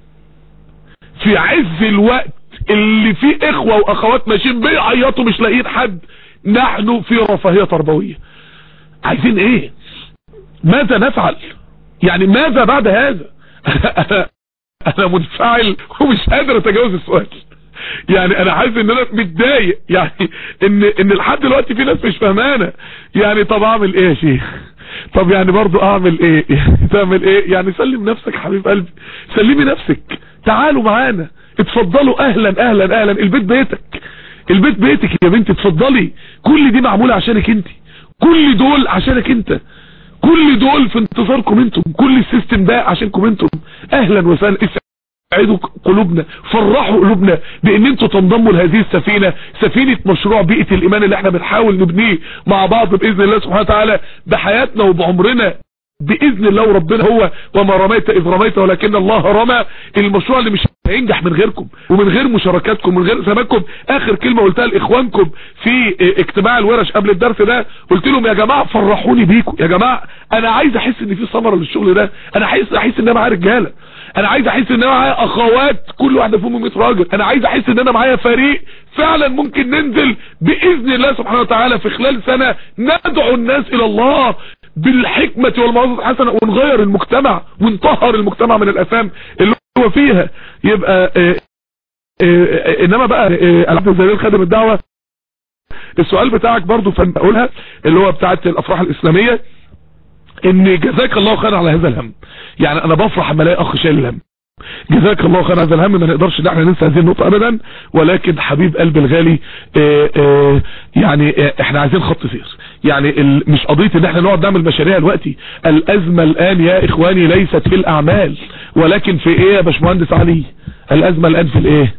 في عز الوقت اللي فيه اخوة واخوات ماشيين بيعيطوا مش لاقيين حد نحن في رفاهية تربوية عايزين ايه ماذا نفعل يعني ماذا بعد هذا انا منفعل ومش قادر اتجاوز السؤال يعني انا حاسس ان انا متضايق يعني ان ان لحد دلوقتي في ناس مش فاهمانه يعني طب اعمل ايه يا شيخ طب يعني برضو اعمل ايه يعني تعمل ايه يعني سلم نفسك حبيب قلبي سلمي نفسك تعالوا معانا اتفضلوا اهلا اهلا اهلا البيت بيتك البيت بيتك يا بنتي اتفضلي كل دي معمولة عشانك انت كل دول عشانك انت كل دول في انتظاركم انتم كل السيستم ده عشانكم انتم اهلا وسهلا اسعدوا قلوبنا فرحوا قلوبنا بان انتوا تنضموا لهذه السفينة سفينة مشروع بيئة الايمان اللي احنا بنحاول نبنيه مع بعض باذن الله سبحانه وتعالى بحياتنا وبعمرنا باذن الله وربنا هو وما رميت اذ رميت ولكن الله رمى المشروع اللي مش هينجح من غيركم ومن غير مشاركاتكم من غير سببكم اخر كلمة قلتها لاخوانكم في اجتماع الورش قبل الدرس ده قلت لهم يا جماعة فرحوني بيكم يا جماعة انا عايز احس ان في ثمره للشغل ده انا عايز احس ان انا معايا رجاله انا عايز احس ان انا معايا اخوات كل واحده فيهم 100 راجل انا عايز احس ان انا معايا فريق فعلا ممكن ننزل باذن الله سبحانه وتعالى في خلال سنه ندعو الناس الى الله بالحكمة والموعظة الحسنة ونغير المجتمع ونطهر المجتمع من الأثام اللي هو فيها يبقى اه اه انما بقى اه العبد الزليل خادم الدعوة السؤال بتاعك برضو فنقولها اللي هو بتاعت الافراح الاسلامية ان جزاك الله خير على هذا الهم يعني انا بفرح لما الاقي اخ شايل الهم جزاك الله خير هذا الهم ما نقدرش ان احنا ننسى هذه النقطة ابدا ولكن حبيب قلبي الغالي اه اه يعني اه احنا عايزين خط سير يعني مش قضية ان احنا نقعد نعمل مشاريع دلوقتي الازمة الان يا اخواني ليست في الاعمال ولكن في ايه يا باشمهندس علي الازمة الان في الايه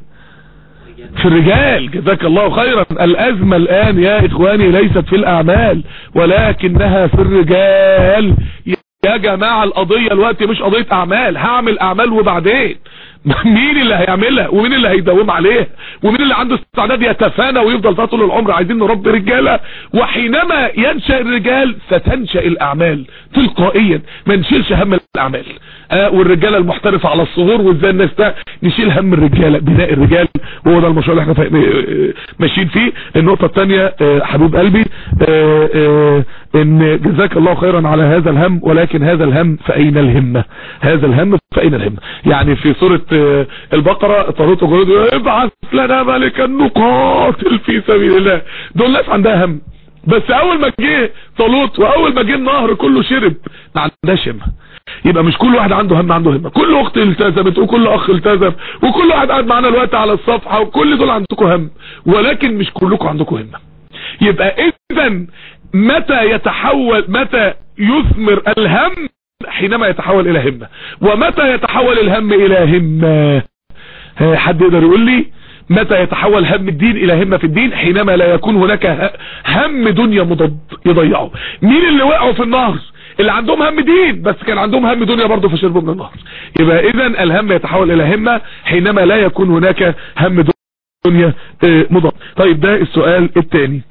في الرجال جزاك الله خيرا الازمة الان يا اخواني ليست في الاعمال ولكنها في الرجال يا جماعة القضية الوقت مش قضية اعمال هعمل اعمال وبعدين مين اللي هيعملها ومين اللي هيداوم عليها ومين اللي عنده استعداد يتفانى ويفضل فيها طول العمر عايزين نربي رجالة وحينما ينشأ الرجال ستنشأ الاعمال تلقائيا ما نشيلش هم الاعمال آه والرجالة المحترفة على الصغور وازاي الناس ده نشيل هم الرجالة بناء الرجال وهو ده المشروع اللي احنا ماشيين فيه النقطة الثانية آه حبيب قلبي آه آه ان جزاك الله خيرا على هذا الهم ولكن هذا الهم فاين الهمة هذا الهم فاين الهمة يعني في سورة البقرة طالوت وجنود ابعث لنا ملكا نقاتل في سبيل الله دول ناس عندها هم بس اول ما جه طالوت واول ما جه النهر كله شرب ما عندهاش همه يبقى مش كل واحد عنده هم عنده همه كل اخت التزمت وكل اخ التزم وكل واحد قاعد معانا الوقت على الصفحه وكل دول عندكم هم ولكن مش كلكم عندكم همه يبقى اذا متى يتحول متى يثمر الهم حينما يتحول الى همة ومتى يتحول الهم الى همة حد يقدر يقول لي متى يتحول هم الدين الى همة في الدين حينما لا يكون هناك هم دنيا مضاد يضيعه مين اللي وقعوا في النهر اللي عندهم هم دين بس كان عندهم هم دنيا برضه فشربوا من النهر يبقى اذا الهم يتحول الى همة حينما لا يكون هناك هم دنيا مضاد طيب ده السؤال الثاني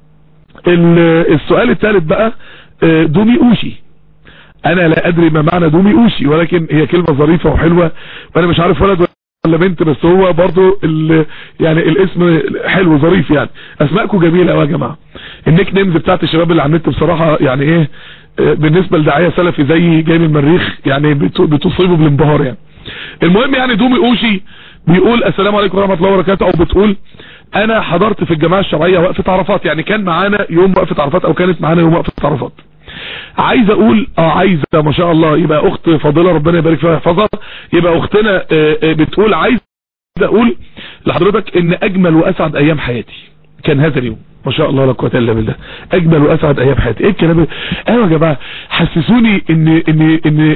السؤال الثالث بقى دومي اوشي انا لا ادري ما معنى دومي اوشي ولكن هي كلمة ظريفة وحلوة وانا مش عارف ولد ولا بنت بس هو برضو يعني الاسم حلو ظريف يعني اسماءكم جميلة يا جماعة النيك نيمز بتاعت الشباب اللي على النت بصراحة يعني ايه بالنسبة لداعية سلفي زي جاي من المريخ يعني بتصيبه بالانبهار يعني المهم يعني دومي اوشي بيقول السلام عليكم ورحمة الله وبركاته او بتقول انا حضرت في الجماعة الشرعية وقفة عرفات يعني كان معانا يوم وقفة عرفات او كانت معانا يوم وقفة عرفات عايز اقول اه عايزة ما شاء الله يبقى اخت فاضلة ربنا يبارك فيها ويحفظها يبقى اختنا اه اه بتقول عايز اقول لحضرتك ان اجمل واسعد ايام حياتي كان هذا اليوم ما شاء الله لا قوه الا بالله اجمل واسعد ايام حياتي ايه الكلام ايوه يا جماعه حسسوني ان ان ان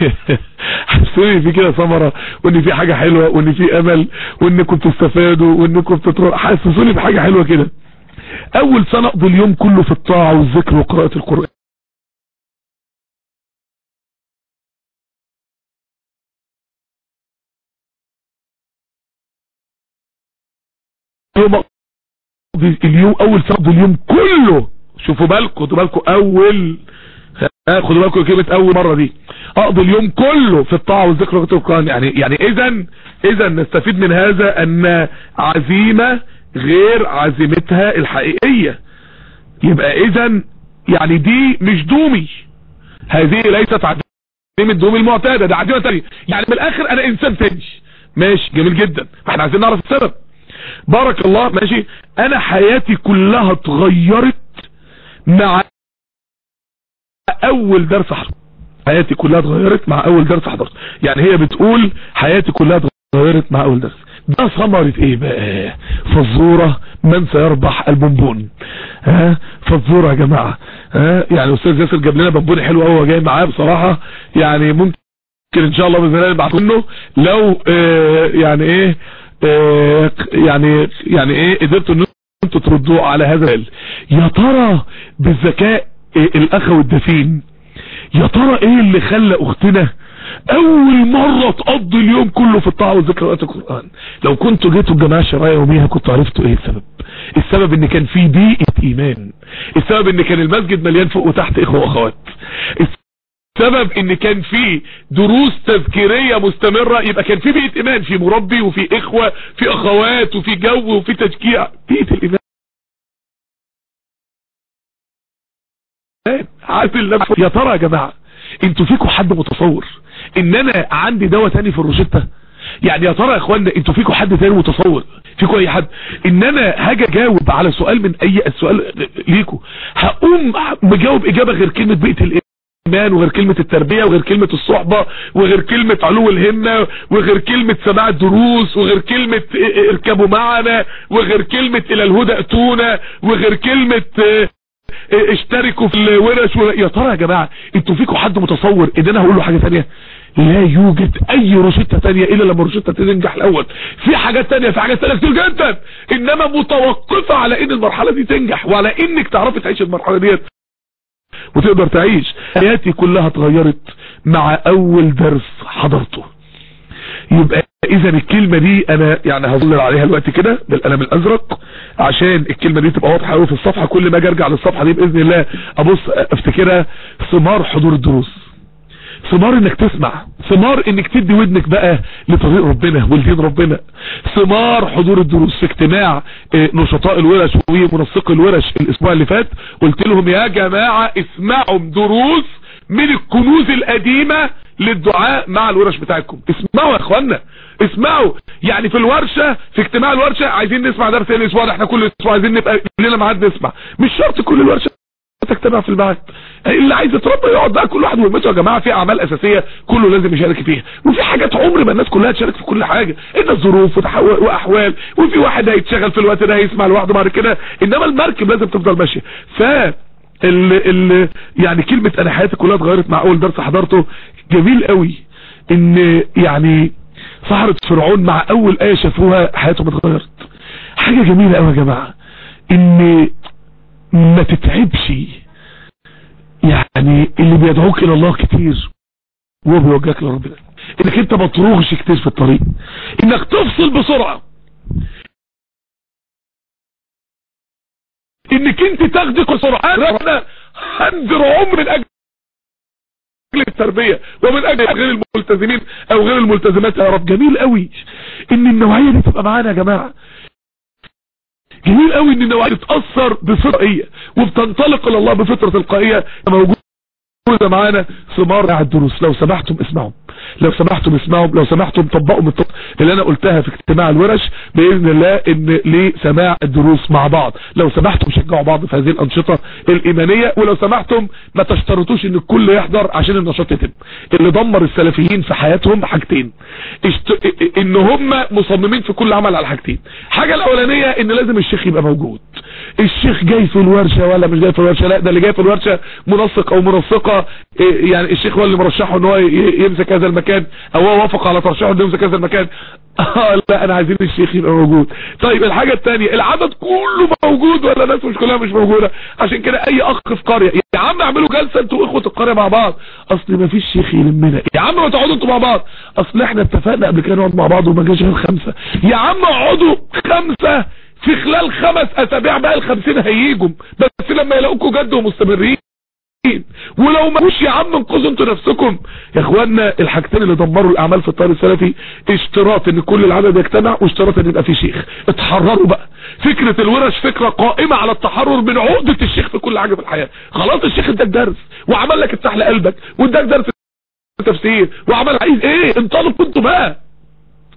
حسسوني في كده ثمره وان في حاجه حلوه وان في امل وانكم بتستفادوا وانكم بتتروا حسسوني بحاجه حلوه كده اول سنه اقضي اليوم كله في الطاعه والذكر وقراءه القران يوم اليوم اول سنة اليوم كله شوفوا بالكم خدوا بالكم اول خدوا بالكم كلمة اول مرة دي اقضي اليوم كله في الطاعة والذكر وقت القرآن يعني يعني اذا اذا نستفيد من هذا ان عزيمة غير عزيمتها الحقيقية يبقى اذا يعني دي مش دومي هذه ليست عزيمة دومي المعتادة ده عزيمة تانية يعني من الاخر انا انسان تاني ماشي جميل جدا فاحنا عايزين نعرف السبب بارك الله ماشي انا حياتي كلها اتغيرت مع اول درس حضرته حياتي كلها اتغيرت مع اول درس حضرته يعني هي بتقول حياتي كلها اتغيرت مع اول درس ده ثمرة ايه بقى فزورة من سيربح البونبون ها فزورة يا جماعة ها يعني استاذ ياسر جاب لنا بونبون حلو قوي وهو جاي معاه بصراحة يعني ممكن ان شاء الله باذن الله نبعت منه لو آه يعني ايه آه يعني يعني ايه قدرتوا ان انتوا تردوا على هذا السؤال يا ترى بالذكاء إيه الاخوي الدفين يا ترى ايه اللي خلى اختنا اول مرة تقضي اليوم كله في الطاعة والذكر وقت القرآن لو كنتوا جيتوا الجماعة الشرعية يوميها كنتوا عرفتوا ايه السبب السبب ان كان في بيئة ايمان السبب ان كان المسجد مليان فوق وتحت اخوة واخوات السبب ان كان في دروس تذكيرية مستمرة يبقى كان في بيئة ايمان في مربي وفي اخوة في اخوات وفي جو وفي تشجيع بيئة الايمان عادل نفسه يا ترى يا جماعة انتوا فيكم حد متصور ان انا عندي دواء تاني في الروشتة يعني يا ترى يا اخوانا انتوا فيكم حد تاني متصور فيكم اي حد ان انا هاجي اجاوب على سؤال من اي السؤال ليكم هقوم مجاوب اجابة غير كلمة بيئة الايمان وغير كلمة التربية وغير كلمة الصحبة وغير كلمة علو الهمة وغير كلمة سماع الدروس وغير كلمة اركبوا معنا وغير كلمة الى الهدى اتونا وغير كلمة اشتركوا في الورش و... يا ترى يا جماعة انتوا فيكم حد متصور ان انا هقول له حاجة تانية لا يوجد اي روشتة تانية الا لما روشتة تنجح الاول في حاجات تانية في حاجات تانية كتير جدا انما متوقفة على ان المرحلة دي تنجح وعلى انك تعرفي تعيش المرحلة ديت وتقدر تعيش حياتي كلها اتغيرت مع اول درس حضرته يبقى اذا الكلمة دي انا يعني هظلل عليها الوقت كده بالقلم الازرق عشان الكلمة دي تبقى واضحة قوي في الصفحة كل ما اجي ارجع للصفحة دي باذن الله ابص افتكرها ثمار حضور الدروس ثمار انك تسمع ثمار انك تدي ودنك بقى لطريق ربنا ولدين ربنا ثمار حضور الدروس في اجتماع نشطاء الورش ومنسق الورش الاسبوع اللي فات قلت لهم يا جماعة اسمعوا دروس من الكنوز القديمة للدعاء مع الورش بتاعتكم اسمعوا يا اخوانا اسمعوا يعني في الورشة في اجتماع الورشة عايزين نسمع درس الاسبوع احنا كل اسبوع عايزين نبقى لنا ميعاد نسمع مش شرط كل الورشة تجتمع في الميعاد اللي عايز يتربى يقعد بقى كل واحد وهمته يا جماعه في اعمال اساسيه كله لازم يشارك فيها وفي حاجات عمر ما الناس كلها تشارك في كل حاجه ان الظروف واحوال وفي واحد هيتشغل في الوقت ده هيسمع لوحده بعد كده انما المركب لازم تفضل ماشيه ف ال ال يعني كلمة انا حياتي كلها اتغيرت مع اول درس حضرته جميل قوي ان يعني سحرة فرعون مع اول اية شافوها حياتهم اتغيرت حاجة جميلة قوي يا جماعة ان ما تتعبش يعني اللي بيدعوك الى الله كتير وهو بيوجهك لربنا انك انت ما تروغش كتير في الطريق انك تفصل بسرعة انك انت تاخدك بسرعة انا هنذر عمر من اجل التربية ومن اجل غير الملتزمين او غير الملتزمات يا رب جميل قوي ان النوعية دي تبقى معانا يا جماعة جميل قوي ان النوعية تتأثر بفطرية وبتنطلق الى الله بفطرة تلقائية موجودة معانا ثمار على الدروس لو سمحتم اسمعوا لو سمحتم اسمعوا لو سمحتم طبقوا من الطب اللي انا قلتها في اجتماع الورش باذن الله ان لسماع الدروس مع بعض لو سمحتم شجعوا بعض في هذه الانشطه الايمانيه ولو سمحتم ما تشترطوش ان الكل يحضر عشان النشاط يتم اللي دمر السلفيين في حياتهم حاجتين اشت... ان هم مصممين في كل عمل على حاجتين حاجه الاولانيه ان لازم الشيخ يبقى موجود الشيخ جاي في الورشه ولا مش جاي في الورشه لا ده اللي جاي في الورشه منسق او منسقه يعني الشيخ هو اللي مرشحه ان هو يمسك هذا المكان او هو وافق على ترشيحه انه يمسك هذا المكان اه لا انا عايزين الشيخ يبقى موجود طيب الحاجة الثانيه العدد كله موجود ولا الناس مش كلها مش موجودة عشان كده اي اخ في قرية يا عم اعملوا جلسة انتوا اخوة القرية مع بعض اصل ما فيش شيخ يلمنا يا عم ما تقعدوا انتوا مع بعض اصل احنا اتفقنا قبل كده نقعد مع بعض وما جاش غير خمسة يا عم اقعدوا خمسة في خلال خمس اسابيع بقى الخمسين هيجوا بس لما يلاقوكوا جد ومستمرين ولو ما يا عم انقذوا انتوا نفسكم يا اخوانا الحاجتين اللي دمروا الاعمال في الطريق السلفي اشتراط ان كل العدد يجتمع واشتراط ان يبقى في شيخ اتحرروا بقى فكرة الورش فكرة قائمة على التحرر من عقدة الشيخ في كل حاجة في الحياة خلاص الشيخ اداك درس وعمل لك افتح لقلبك واداك درس تفسير وعمل عايز ايه انطلقوا انتوا بقى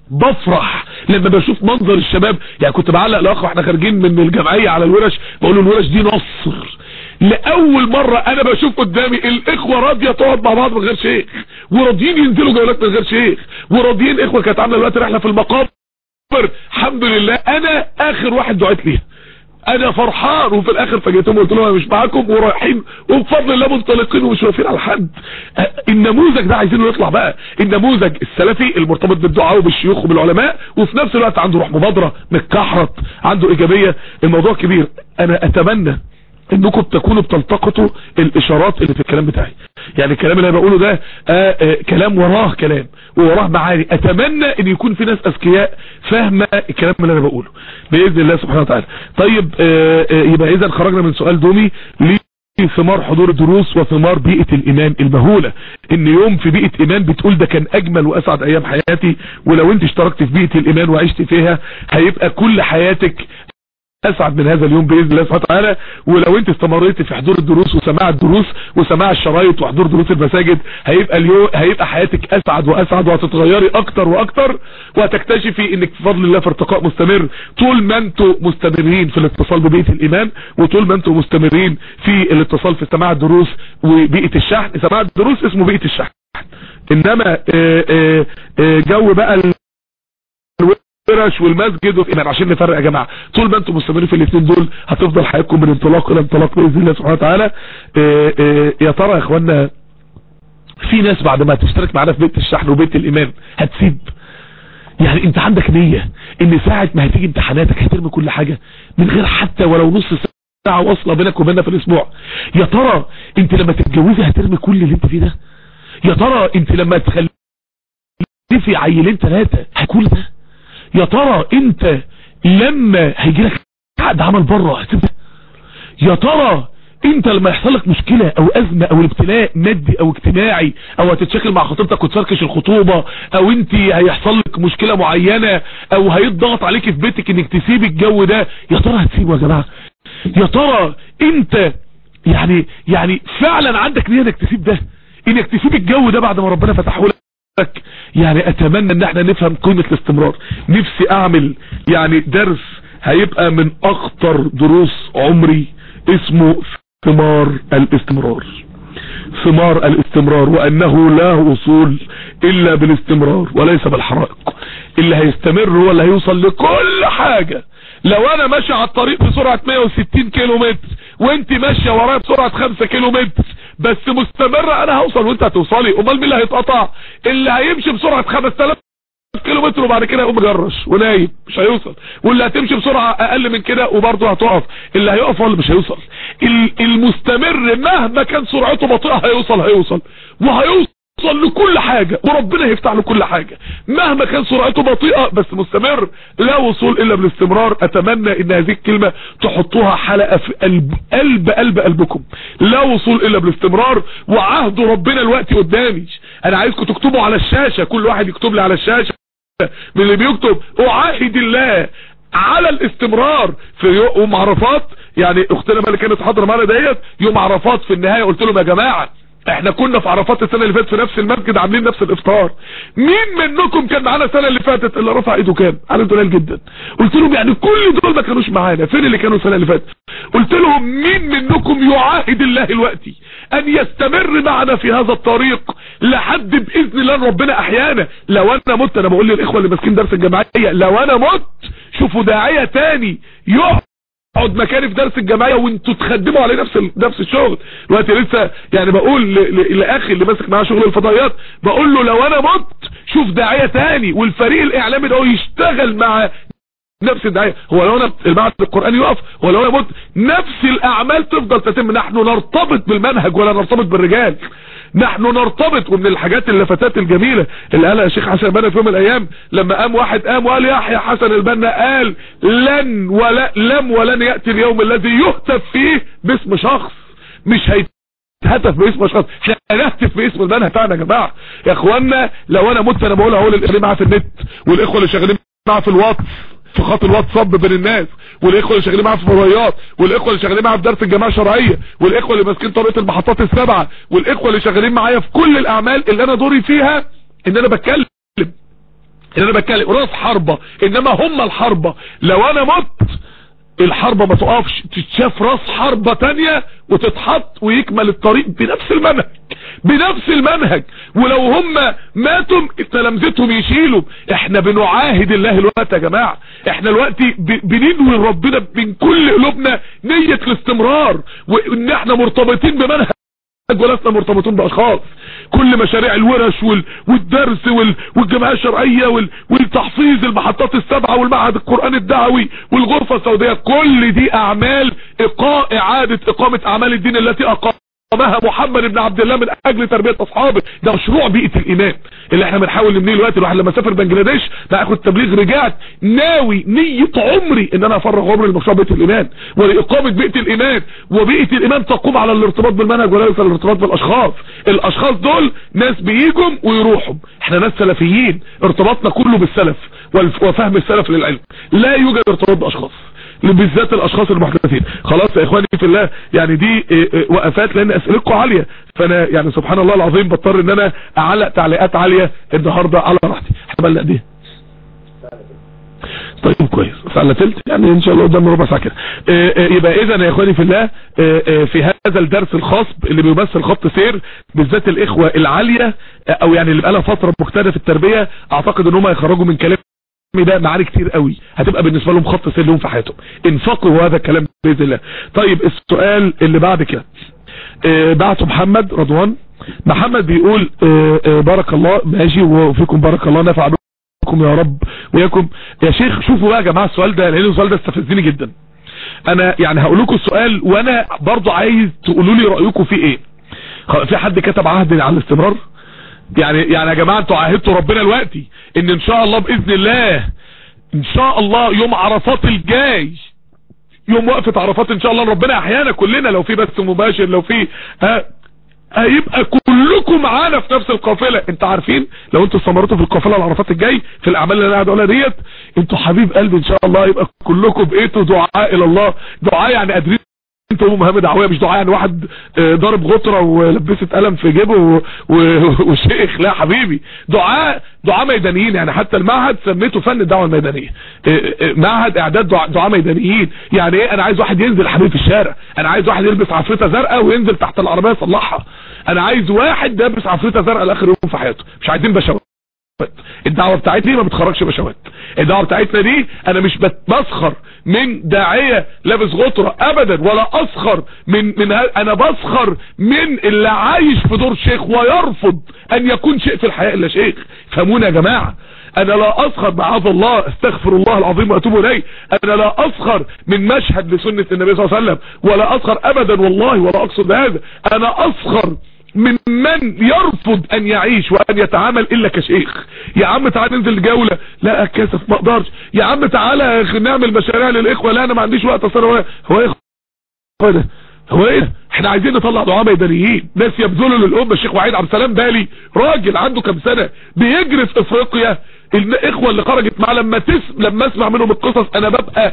بفرح لما بشوف منظر الشباب يعني كنت بعلق الاخ واحنا خارجين من الجمعيه على الورش بقول له الورش دي نصر لاول مرة انا بشوف قدامي الاخوة راضية تقعد مع بعض من غير شيخ وراضيين ينزلوا جولات من غير شيخ وراضيين اخوة كانت عاملة دلوقتي رحلة في المقابر الحمد لله انا اخر واحد دعيت ليها انا فرحان وفي الاخر فجيتهم وقلت لهم انا مش معاكم ورايحين وبفضل الله منطلقين ومش واقفين على حد النموذج ده عايزينه يطلع بقى النموذج السلفي المرتبط بالدعاء وبالشيوخ وبالعلماء وفي نفس الوقت عنده روح مبادره متكحرت عنده ايجابيه الموضوع كبير انا اتمنى انكم تكونوا بتلتقطوا الاشارات اللي في الكلام بتاعي يعني الكلام اللي انا بقوله ده آآ آآ كلام وراه كلام ووراه معاني اتمنى ان يكون في ناس اذكياء فاهمه الكلام اللي انا بقوله باذن الله سبحانه وتعالى طيب آآ يبقى اذا خرجنا من سؤال دومي ثمار حضور الدروس وثمار بيئة الايمان المهولة ان يوم في بيئة ايمان بتقول ده كان اجمل واسعد ايام حياتي ولو انت اشتركت في بيئة الايمان وعشت فيها هيبقى كل حياتك اسعد من هذا اليوم باذن الله سبحانه وتعالى ولو انت استمريت في حضور الدروس وسماع الدروس وسماع الشرايط وحضور دروس المساجد هيبقى اليوم هيبقى حياتك اسعد واسعد وهتتغيري اكتر واكتر وهتكتشفي انك بفضل الله في ارتقاء مستمر طول ما انتم مستمرين في الاتصال ببيئه الايمان وطول ما انتم مستمرين في الاتصال في سماع الدروس وبيئه الشحن سماع الدروس اسمه بيئه الشحن انما آآ آآ جو بقى الورش والمسجد والايمان عشان نفرق يا جماعه طول ما انتم مستمرين في الاثنين دول هتفضل حياتكم من انطلاق الى انطلاق باذن الله سبحانه وتعالى يا ترى يا اخوانا في ناس بعد ما تشترك معانا في بيت الشحن وبيت الايمان هتسيب يعني انت عندك نية ان ساعة ما هتيجي امتحاناتك هترمي كل حاجة من غير حتى ولو نص ساعة واصلة بينك وبيننا في الاسبوع يا ترى انت لما تتجوزي هترمي كل اللي انت فيه ده يا ترى انت لما تخلفي عيلين ثلاثة هتكون ده يا ترى انت لما هيجي لك عقد عمل بره هتبقى يا ترى انت لما يحصل لك مشكلة او ازمة او ابتلاء مادي او اجتماعي او هتتشكل مع خطيبتك وتفركش الخطوبة او انت هيحصل لك مشكلة معينة او هيتضغط عليك في بيتك انك تسيب الجو ده يا ترى هتسيبه يا جماعة يا ترى انت يعني يعني فعلا عندك نية انك تسيب ده انك تسيب الجو ده بعد ما ربنا فتحه لك يعني اتمنى ان احنا نفهم قيمة الاستمرار نفسي اعمل يعني درس هيبقى من اخطر دروس عمري اسمه ثمار الاستمرار ثمار الاستمرار وانه لا وصول الا بالاستمرار وليس بالحرائق اللي هيستمر هو اللي هيوصل لكل حاجة لو انا ماشي على الطريق بسرعة 160 كيلو متر وانت ماشية ورايا بسرعة 5 كيلو متر بس مستمرة انا هوصل وانت هتوصلي امال مين اللي هيتقطع اللي هيمشي بسرعة 5000 كيلو متر وبعد كده يقوم مجرش ونايم مش هيوصل واللي هتمشي بسرعة اقل من كده وبرضه هتقف اللي هيقف هو اللي مش هيوصل المستمر مهما كان سرعته بطيئة هيوصل هيوصل وهيوصل لكل حاجة وربنا هيفتح له كل حاجة مهما كان سرعته بطيئة بس مستمر لا وصول الا بالاستمرار اتمنى ان هذه الكلمة تحطوها حلقة في قلب قلب قلب قلبكم لا وصول الا بالاستمرار وعهد ربنا الوقت قدامي انا عايزكم تكتبوا على الشاشة كل واحد يكتب لي على الشاشة من اللي بيكتب اعاهد الله على الاستمرار في يوم عرفات يعني اختنا اللي كانت حاضره معانا ديت يوم عرفات في النهايه قلت لهم يا جماعه احنا كنا في عرفات السنه اللي فاتت في نفس المسجد عاملين نفس الافطار مين منكم كان معانا السنه اللي فاتت اللي رفع ايده كام عدد قليل جدا قلت لهم يعني كل دول ما كانوش معانا فين اللي كانوا السنه اللي فاتت قلت لهم مين منكم يعاهد الله الوقت ان يستمر معنا في هذا الطريق لحد باذن الله ربنا احيانا لو انا مت انا بقول للاخوه اللي ماسكين درس الجماعيه لو انا مت شوفوا داعيه تاني يقعد اقعد مكاني في درس الجمعيه وانتوا تخدموا عليه نفس نفس الشغل دلوقتي لسه يعني بقول لاخي اللي ماسك معاه شغل الفضائيات بقول له لو انا مت شوف داعيه تاني والفريق الاعلامي ده يشتغل مع نفس الدعايه هو لو انا البعث القراني يقف هو لو انا مت نفس الاعمال تفضل تتم نحن نرتبط بالمنهج ولا نرتبط بالرجال نحن نرتبط ومن الحاجات اللفتات الجميلة اللي قالها الشيخ حسن البنا في يوم من الايام لما قام واحد قام وقال يحيى حسن البنا قال لن ولا لم ولن يأتي اليوم الذي يهتف فيه باسم شخص مش هيتهتف باسم شخص احنا هنهتف باسم المنهج بتاعنا يا جماعه يا اخوانا لو انا مت انا بقولها اهو للاخوه معايا في النت والاخوه اللي شغالين معايا في الواتس في خط الواتساب بين الناس والاخوه اللي شغالين معايا في الفضائيات والاخوه اللي شغالين معايا في درس الجماعه الشرعيه والاخوه اللي ماسكين طريقه المحطات السبعه والاخوه اللي شغالين معايا في كل الاعمال اللي انا دوري فيها ان انا بتكلم انا بتكلم راس حربة انما هم الحربة لو انا مت الحربة ما تقفش تتشاف راس حربة تانية وتتحط ويكمل الطريق بنفس المنهج بنفس المنهج ولو هم ماتوا تلامذتهم يشيلوا احنا بنعاهد الله الوقت يا جماعة احنا الوقت بننوي ربنا من كل قلوبنا نية الاستمرار وان احنا مرتبطين بمنهج ولسنا مرتبطون باشخاص كل مشاريع الورش وال... والدرس وال... والجمعيه الشرعيه وال... والتحفيظ المحطات السبعه والمعهد القراني الدعوي والغرفه السوداء كل دي اعمال إقاء اعاده اقامه اعمال الدين التي اقامها محمد بن عبد الله من اجل تربيه اصحابه ده مشروع بيئه الايمان اللي احنا بنحاول نبنيه دلوقتي الواحد لما سافر بنجلاديش باخد تبليغ رجعت ناوي نيه عمري ان انا افرغ عمري لمشروع بيئه الايمان ولاقامه بيئه الايمان وبيئه الايمان تقوم على الارتباط بالمنهج وليس الارتباط بالاشخاص الاشخاص دول ناس بيجوا ويروحوا احنا ناس سلفيين ارتباطنا كله بالسلف وفهم السلف للعلم لا يوجد ارتباط باشخاص بالذات الاشخاص المحدثين خلاص يا اخواني في الله يعني دي وقفات لان اسئلتكم عالية فانا يعني سبحان الله العظيم بضطر ان انا اعلق تعليقات عالية النهاردة على راحتي احنا بلق دي طيب كويس فعلا تلت يعني ان شاء الله قدام ربع ساعه كده يبقى اذا يا اخواني في الله في هذا الدرس الخاص اللي بيمثل خط سير بالذات الاخوه العاليه او يعني اللي بقى ففتره مجتهده في التربيه اعتقد ان هم هيخرجوا من كلام ده معاني كتير قوي هتبقى بالنسبه لهم خط سير لهم في حياتهم انفقوا هذا الكلام باذن الله طيب السؤال اللي بعد كده بعته محمد رضوان محمد بيقول بارك الله ماشي وفيكم بارك الله نفع بكم يا رب وياكم يا شيخ شوفوا بقى يا جماعه السؤال ده لان السؤال ده استفزني جدا انا يعني هقول لكم السؤال وانا برضو عايز تقولوا لي رايكم فيه ايه في حد كتب عهد على الاستمرار يعني يعني يا جماعه انتوا عاهدتوا ربنا دلوقتي ان ان شاء الله باذن الله ان شاء الله يوم عرفات الجاي يوم وقفه عرفات ان شاء الله ربنا احيانا كلنا لو في بث مباشر لو في ها هيبقى كلكم معانا في نفس القافله انت عارفين لو انتوا استمرتوا في القافله العرفات الجاي في الاعمال اللي انا قاعد اقولها ديت انتوا حبيب قلبي ان شاء الله يبقى كلكم بقيتوا دعاء الى الله دعاء يعني قادرين انتوا مهمة دعوية مش دعاء يعني واحد ضارب غطرة ولبست قلم في جيبه وشيخ لا حبيبي دعاء دعاء ميدانيين يعني حتى المعهد سميته فن الدعوة الميدانية معهد اعداد دعاء ميدانيين يعني ايه انا عايز واحد ينزل حبيبي في الشارع انا عايز واحد يلبس عفريتة زرقاء وينزل تحت العربية يصلحها انا عايز واحد لابس عفريتة زرقاء لاخر يوم في حياته مش عايزين بشوات الدعوة بتاعتنا ما بتخرجش بشوات الدعوة بتاعتنا دي انا مش بسخر من داعية لابس غطرة ابدا ولا اسخر من من انا بسخر من اللي عايش في دور شيخ ويرفض ان يكون شيء في الحياة الا شيخ فهمونا يا جماعة انا لا اسخر معاذ الله استغفر الله العظيم واتوب اليه انا لا اسخر من مشهد لسنة النبي صلى الله عليه وسلم ولا اسخر ابدا والله ولا اقصد هذا انا اسخر من من يرفض ان يعيش وان يتعامل الا كشيخ يا عم تعالى ننزل جولة لا اتكسف ما اقدرش يا عم تعالى نعمل مشاريع للاخوة لا انا ما عنديش وقت اصلا هو هو ايه هو ده هو ايه احنا عايزين نطلع دعاء ميدانيين ناس يبذلوا للامه الشيخ وحيد عبد السلام بالي راجل عنده كام سنه بيجري في افريقيا الاخوه اللي خرجت معاه لما تس لما اسمع منهم القصص انا ببقى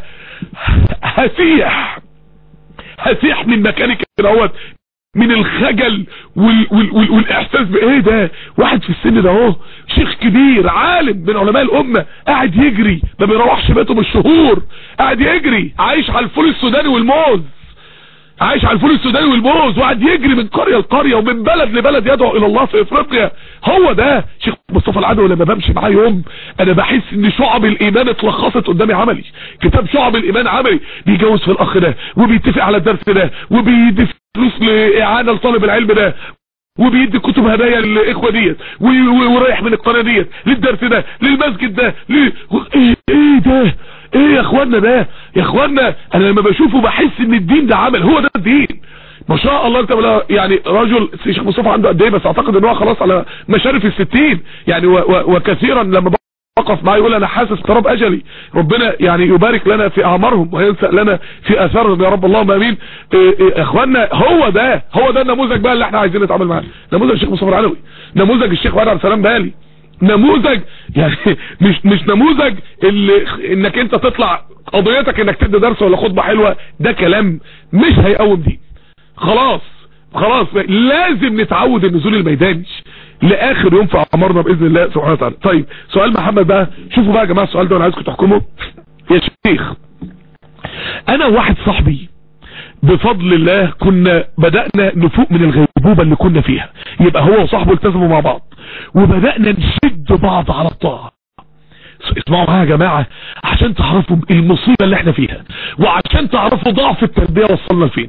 هسيح هسيح من مكاني كده اهوت من الخجل وال وال وال والاحساس بايه ده واحد في السن ده اهو شيخ كبير عالم من علماء الامه قاعد يجري ما بيروحش بيته بالشهور قاعد يجري عايش على الفول السوداني والموز عايش على الفول السوداني والموز وقاعد يجري من قريه لقريه ومن بلد لبلد يدعو الى الله في افريقيا هو ده شيخ مصطفى العدوي لما بمشي معاه يوم انا بحس ان شعب الايمان اتلخصت قدامي عملي كتاب شعب الايمان عملي بيجوز في الاخ ده وبيتفق على الدرس ده وبيدي فلوس لاعانه لطالب العلم ده وبيدي كتب هدايا للاخوه ديت ورايح من القناه ديت للدرس ده للمسجد ده ليه ايه, ايه ده ايه يا اخوانا ده يا اخوانا انا لما بشوفه بحس ان الدين ده عمل هو ده الدين ما شاء الله انت يعني رجل الشيخ مصطفى عنده قد ايه بس اعتقد ان هو خلاص على مشارف الستين يعني و و وكثيرا لما وقف معاه يقول انا حاسس اقتراب اجلي ربنا يعني يبارك لنا في اعمارهم وينسى لنا في اثارهم يا رب اللهم امين اخواننا هو ده هو ده النموذج بقى اللي احنا عايزين نتعامل معاه نموذج الشيخ مصطفى العلوي نموذج الشيخ وائل عبد السلام بالي نموذج يعني مش مش نموذج اللي انك انت تطلع قضيتك انك تدي درس ولا خطبه حلوه ده كلام مش هيقوم دين خلاص خلاص لازم نتعود النزول الميداني لاخر يوم في اعمارنا باذن الله سبحانه وتعالى طيب سؤال محمد بقى شوفوا بقى يا جماعه السؤال ده وانا عايزكم تحكموا يا شيخ انا وواحد صاحبي بفضل الله كنا بدأنا نفوق من الغيبوبة اللي كنا فيها يبقى هو وصاحبه التزموا مع بعض وبدأنا نشد بعض على الطاعة اسمعوا معايا يا جماعة عشان تعرفوا المصيبة اللي احنا فيها وعشان تعرفوا ضعف التربية وصلنا لفين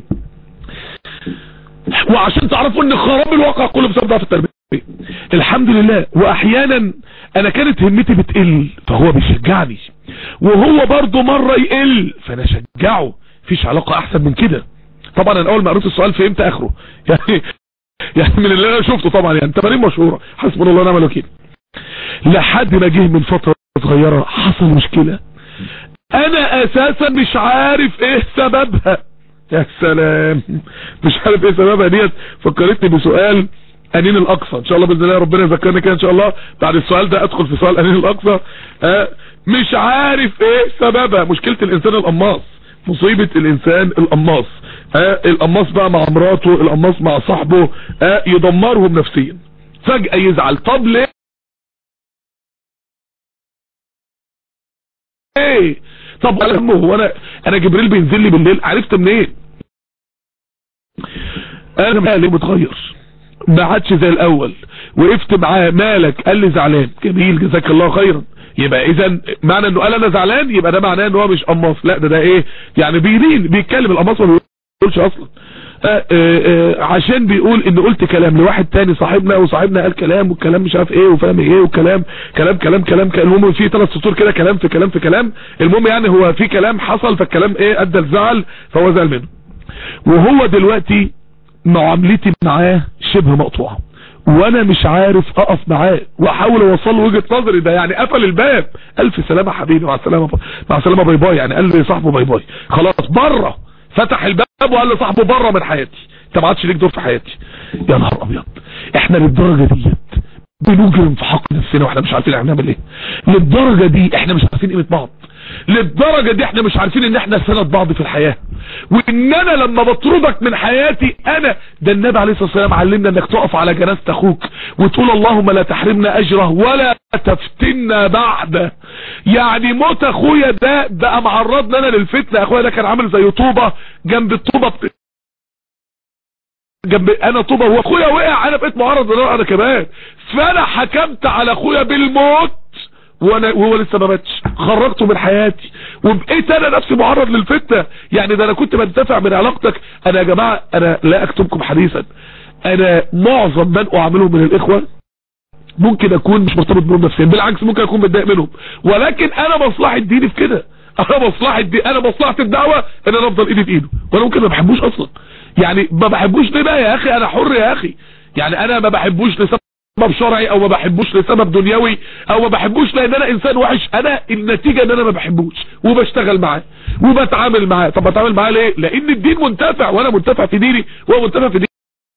وعشان تعرفوا ان خراب الواقع كله بسبب ضعف التربية الحمد لله واحيانا انا كانت همتي بتقل فهو بيشجعني وهو برضه مرة يقل فانا شجعه فيش علاقة احسن من كده طبعا انا اول ما قريت السؤال فهمت اخره يعني يعني من اللي انا شفته طبعا يعني تمارين مشهورة حسبنا الله ونعم الوكيل لحد ما جه من فترة صغيرة حصل مشكلة انا اساسا مش عارف ايه سببها يا سلام مش عارف ايه سببها ديت فكرتني بسؤال انين الاقصى ان شاء الله باذن الله ربنا يذكرنا كده ان شاء الله بعد السؤال ده ادخل في سؤال انين الاقصى آه مش عارف ايه سببها مشكلة الانسان القماص مصيبة الانسان القماص آه القماص بقى مع مراته القماص مع صاحبه آه يدمرهم نفسيا فجأة يزعل طب ليه ايه طب هو انا انا جبريل بينزل لي بالليل عرفت منين إيه؟ انا مالي متغير ما عادش زي الاول وقفت معاه مالك قال لي زعلان جميل جزاك الله خيرا يبقى اذا معنى انه قال انا زعلان يبقى ده معناه ان هو مش قماص لا ده ده ايه يعني بيلين بيتكلم القماص ما بيقولش اصلا آآ آآ عشان بيقول ان قلت كلام لواحد تاني صاحبنا وصاحبنا قال كلام والكلام مش عارف ايه وفاهم ايه وكلام كلام كلام كلام كلام المهم في ثلاث سطور كده كلام في كلام في كلام المهم يعني هو في كلام حصل فالكلام ايه ادى الزعل فهو زعل منه وهو دلوقتي معاملتي معاه شبه مقطوعه وانا مش عارف اقف معاه واحاول اوصل له وجهه نظري ده يعني قفل الباب الف سلامه حبيبي مع السلامه مع السلامه باي باي يعني قال لي صاحبه باي باي خلاص بره فتح الباب وقال لصاحبه بره من حياتي انت ما عادش ليك دور في حياتي يا نهار ابيض احنا للدرجه ديت بنجرم في حق نفسنا واحنا مش عارفين هنعمل ايه للدرجه دي احنا مش عارفين قيمه بعض للدرجه دي احنا مش عارفين ان احنا سند بعض في الحياه وان انا لما بطردك من حياتي انا ده النبي عليه الصلاه والسلام علمنا انك تقف على جنازه اخوك وتقول اللهم لا تحرمنا اجره ولا تفتنا بعده يعني موت اخويا ده بقى معرضنا انا للفتنه اخويا ده كان عامل زي طوبه جنب الطوبه جنب انا طوبه هو اخويا وقع انا بقيت معرض للنار انا كمان فانا حكمت على اخويا بالموت وانا وهو لسه ما ماتش خرجته من حياتي وبقيت انا نفسي معرض للفتنه يعني ده انا كنت بنتفع من علاقتك انا يا جماعه انا لا اكتبكم حديثا انا معظم من اعاملهم من الاخوه ممكن اكون مش مرتبط بهم نفسيا بالعكس ممكن اكون متضايق منهم ولكن انا مصلحه ديني في كده انا مصلحه دي انا مصلحه الدعوه ان انا افضل ايدي في ايده وانا ممكن ما بحبوش اصلا يعني ما بحبوش ليه بقى يا اخي انا حر يا اخي يعني انا ما بحبوش لسبب سبب شرعي او ما بحبوش لسبب دنيوي او ما بحبوش لان انا انسان وحش انا النتيجة ان انا ما بحبوش وبشتغل معاه وبتعامل معاه طب بتعامل معاه ليه لان الدين منتفع وانا منتفع في ديني وهو منتفع في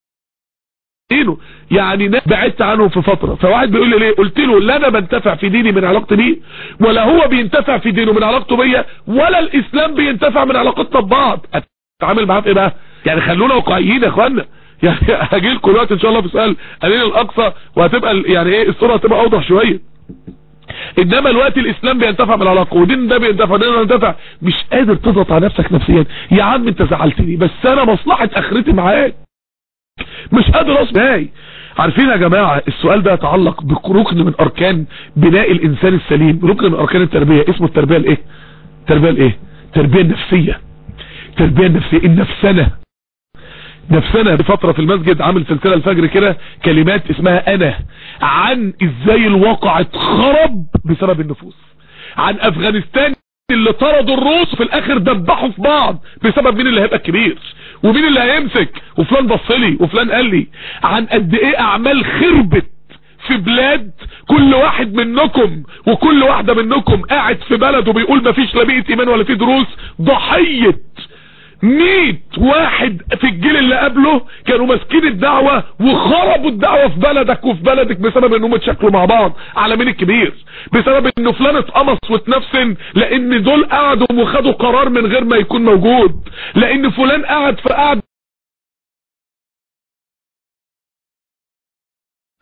دينه يعني بعدت عنه في فترة فواحد بيقول لي ليه قلت له لا انا بنتفع في ديني من علاقتي بيه ولا هو بينتفع في دينه من علاقته بيا ولا الاسلام بينتفع من علاقتنا ببعض اتعامل معاه في ايه بقى يعني خلونا واقعيين يا اخوانا يعني هاجي لكم دلوقتي ان شاء الله في سؤال قليل الاقصى وهتبقى يعني ايه الصوره هتبقى اوضح شويه انما الوقت الاسلام بينتفع بالعلاقه ودين ده بينتفع ده بينتفع مش قادر تضغط على نفسك نفسيا يا عم انت زعلتني بس انا مصلحه اخرتي معاك مش قادر اصبر عارفين يا جماعه السؤال ده يتعلق بركن من اركان بناء الانسان السليم ركن من اركان التربيه اسمه التربيه الايه التربيه الايه التربيه النفسيه التربيه النفسيه النفسنه نفسنا بفترة في المسجد عامل سلسلة الفجر كده كلمات اسمها انا عن ازاي الواقع اتخرب بسبب النفوس عن افغانستان اللي طردوا الروس في الاخر دبحوا في بعض بسبب مين اللي هيبقى الكبير ومين اللي هيمسك وفلان بصلي وفلان قال لي عن قد ايه اعمال خربت في بلاد كل واحد منكم وكل واحدة منكم قاعد في بلد وبيقول مفيش لا بيئة ايمان ولا في دروس ضحية ميت واحد في الجيل اللي قبله كانوا ماسكين الدعوة وخربوا الدعوة في بلدك وفي بلدك بسبب انهم اتشكلوا مع بعض على مين الكبير بسبب انه فلان اتقمص واتنفسن لان دول قعدوا وخدوا قرار من غير ما يكون موجود لان فلان قعد في قعد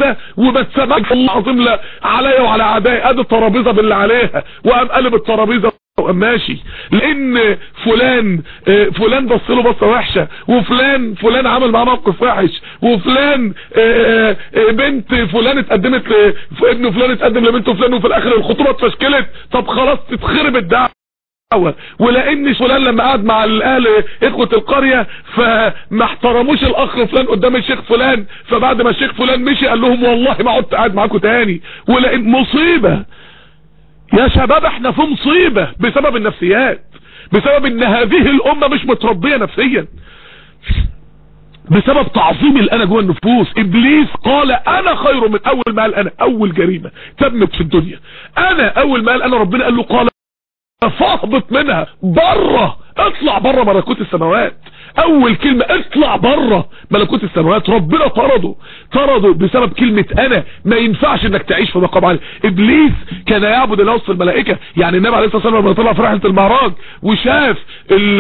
كده وما تسمعش الله العظيم لا عليا وعلى اعدائي ادي الترابيزه باللي عليها وقام قلب الترابيزه وقام ماشي لان فلان آه، فلان بص له بصه وحشه وفلان فلان عمل معاه موقف وحش وفلان آه، آه، بنت فلان اتقدمت ل- ابن فلان اتقدم لبنت فلان وفي الاخر الخطوبه اتفشكلت طب خلاص تتخرب الدعوه الدعوة ولان فلان لما قعد مع الاهل اخوة القرية فما احترموش الاخ فلان قدام الشيخ فلان فبعد ما الشيخ فلان مشي قال لهم والله ما عدت قاعد معاكم تاني ولان مصيبة يا شباب احنا في مصيبة بسبب النفسيات بسبب ان هذه الامة مش متربية نفسيا بسبب تعظيم الانا جوه النفوس ابليس قال انا خير من اول ما قال انا اول جريمة تمت في الدنيا انا اول ما قال انا ربنا قال له قال فاهبط منها بره اطلع بره ملكوت السماوات اول كلمة اطلع بره ملكوت السماوات ربنا طرده طرده بسبب كلمة انا ما ينفعش انك تعيش في مقام عالي ابليس كان يعبد الله وسط الملائكة يعني النبي عليه الصلاة والسلام لما طلع في رحلة المعراج وشاف ال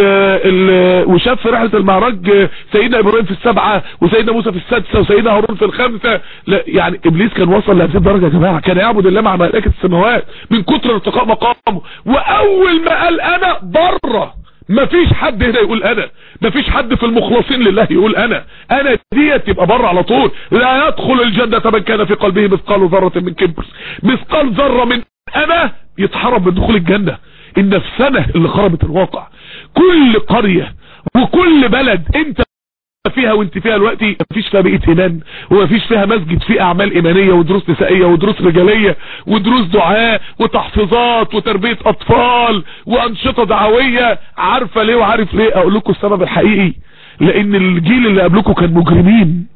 ال وشاف في رحلة المعراج سيدنا ابراهيم في السبعة وسيدنا موسى في السادسة وسيدنا هارون في الخامسة لا يعني ابليس كان وصل لهذه الدرجة يا جماعة كان يعبد الله مع ملائكة السماوات من كتر ارتقاء مقامه واول ما قال انا بره مفيش حد هنا يقول انا مفيش حد في المخلصين لله يقول انا انا ديت يبقى بره على طول لا يدخل الجنة من كان في قلبه مثقال ذرة من كبر مثقال ذرة من انا يتحرم من دخول الجنة النفسنة اللي خربت الواقع كل قرية وكل بلد انت فيها وانت فيها الوقت مفيش فيها بيئة ايمان ومفيش فيها مسجد فيه اعمال ايمانية ودروس نسائية ودروس رجالية ودروس دعاء وتحفيظات وتربية اطفال وانشطة دعوية عارفة ليه وعارف ليه اقول لكم السبب الحقيقي لان الجيل اللي قبلكم كان مجرمين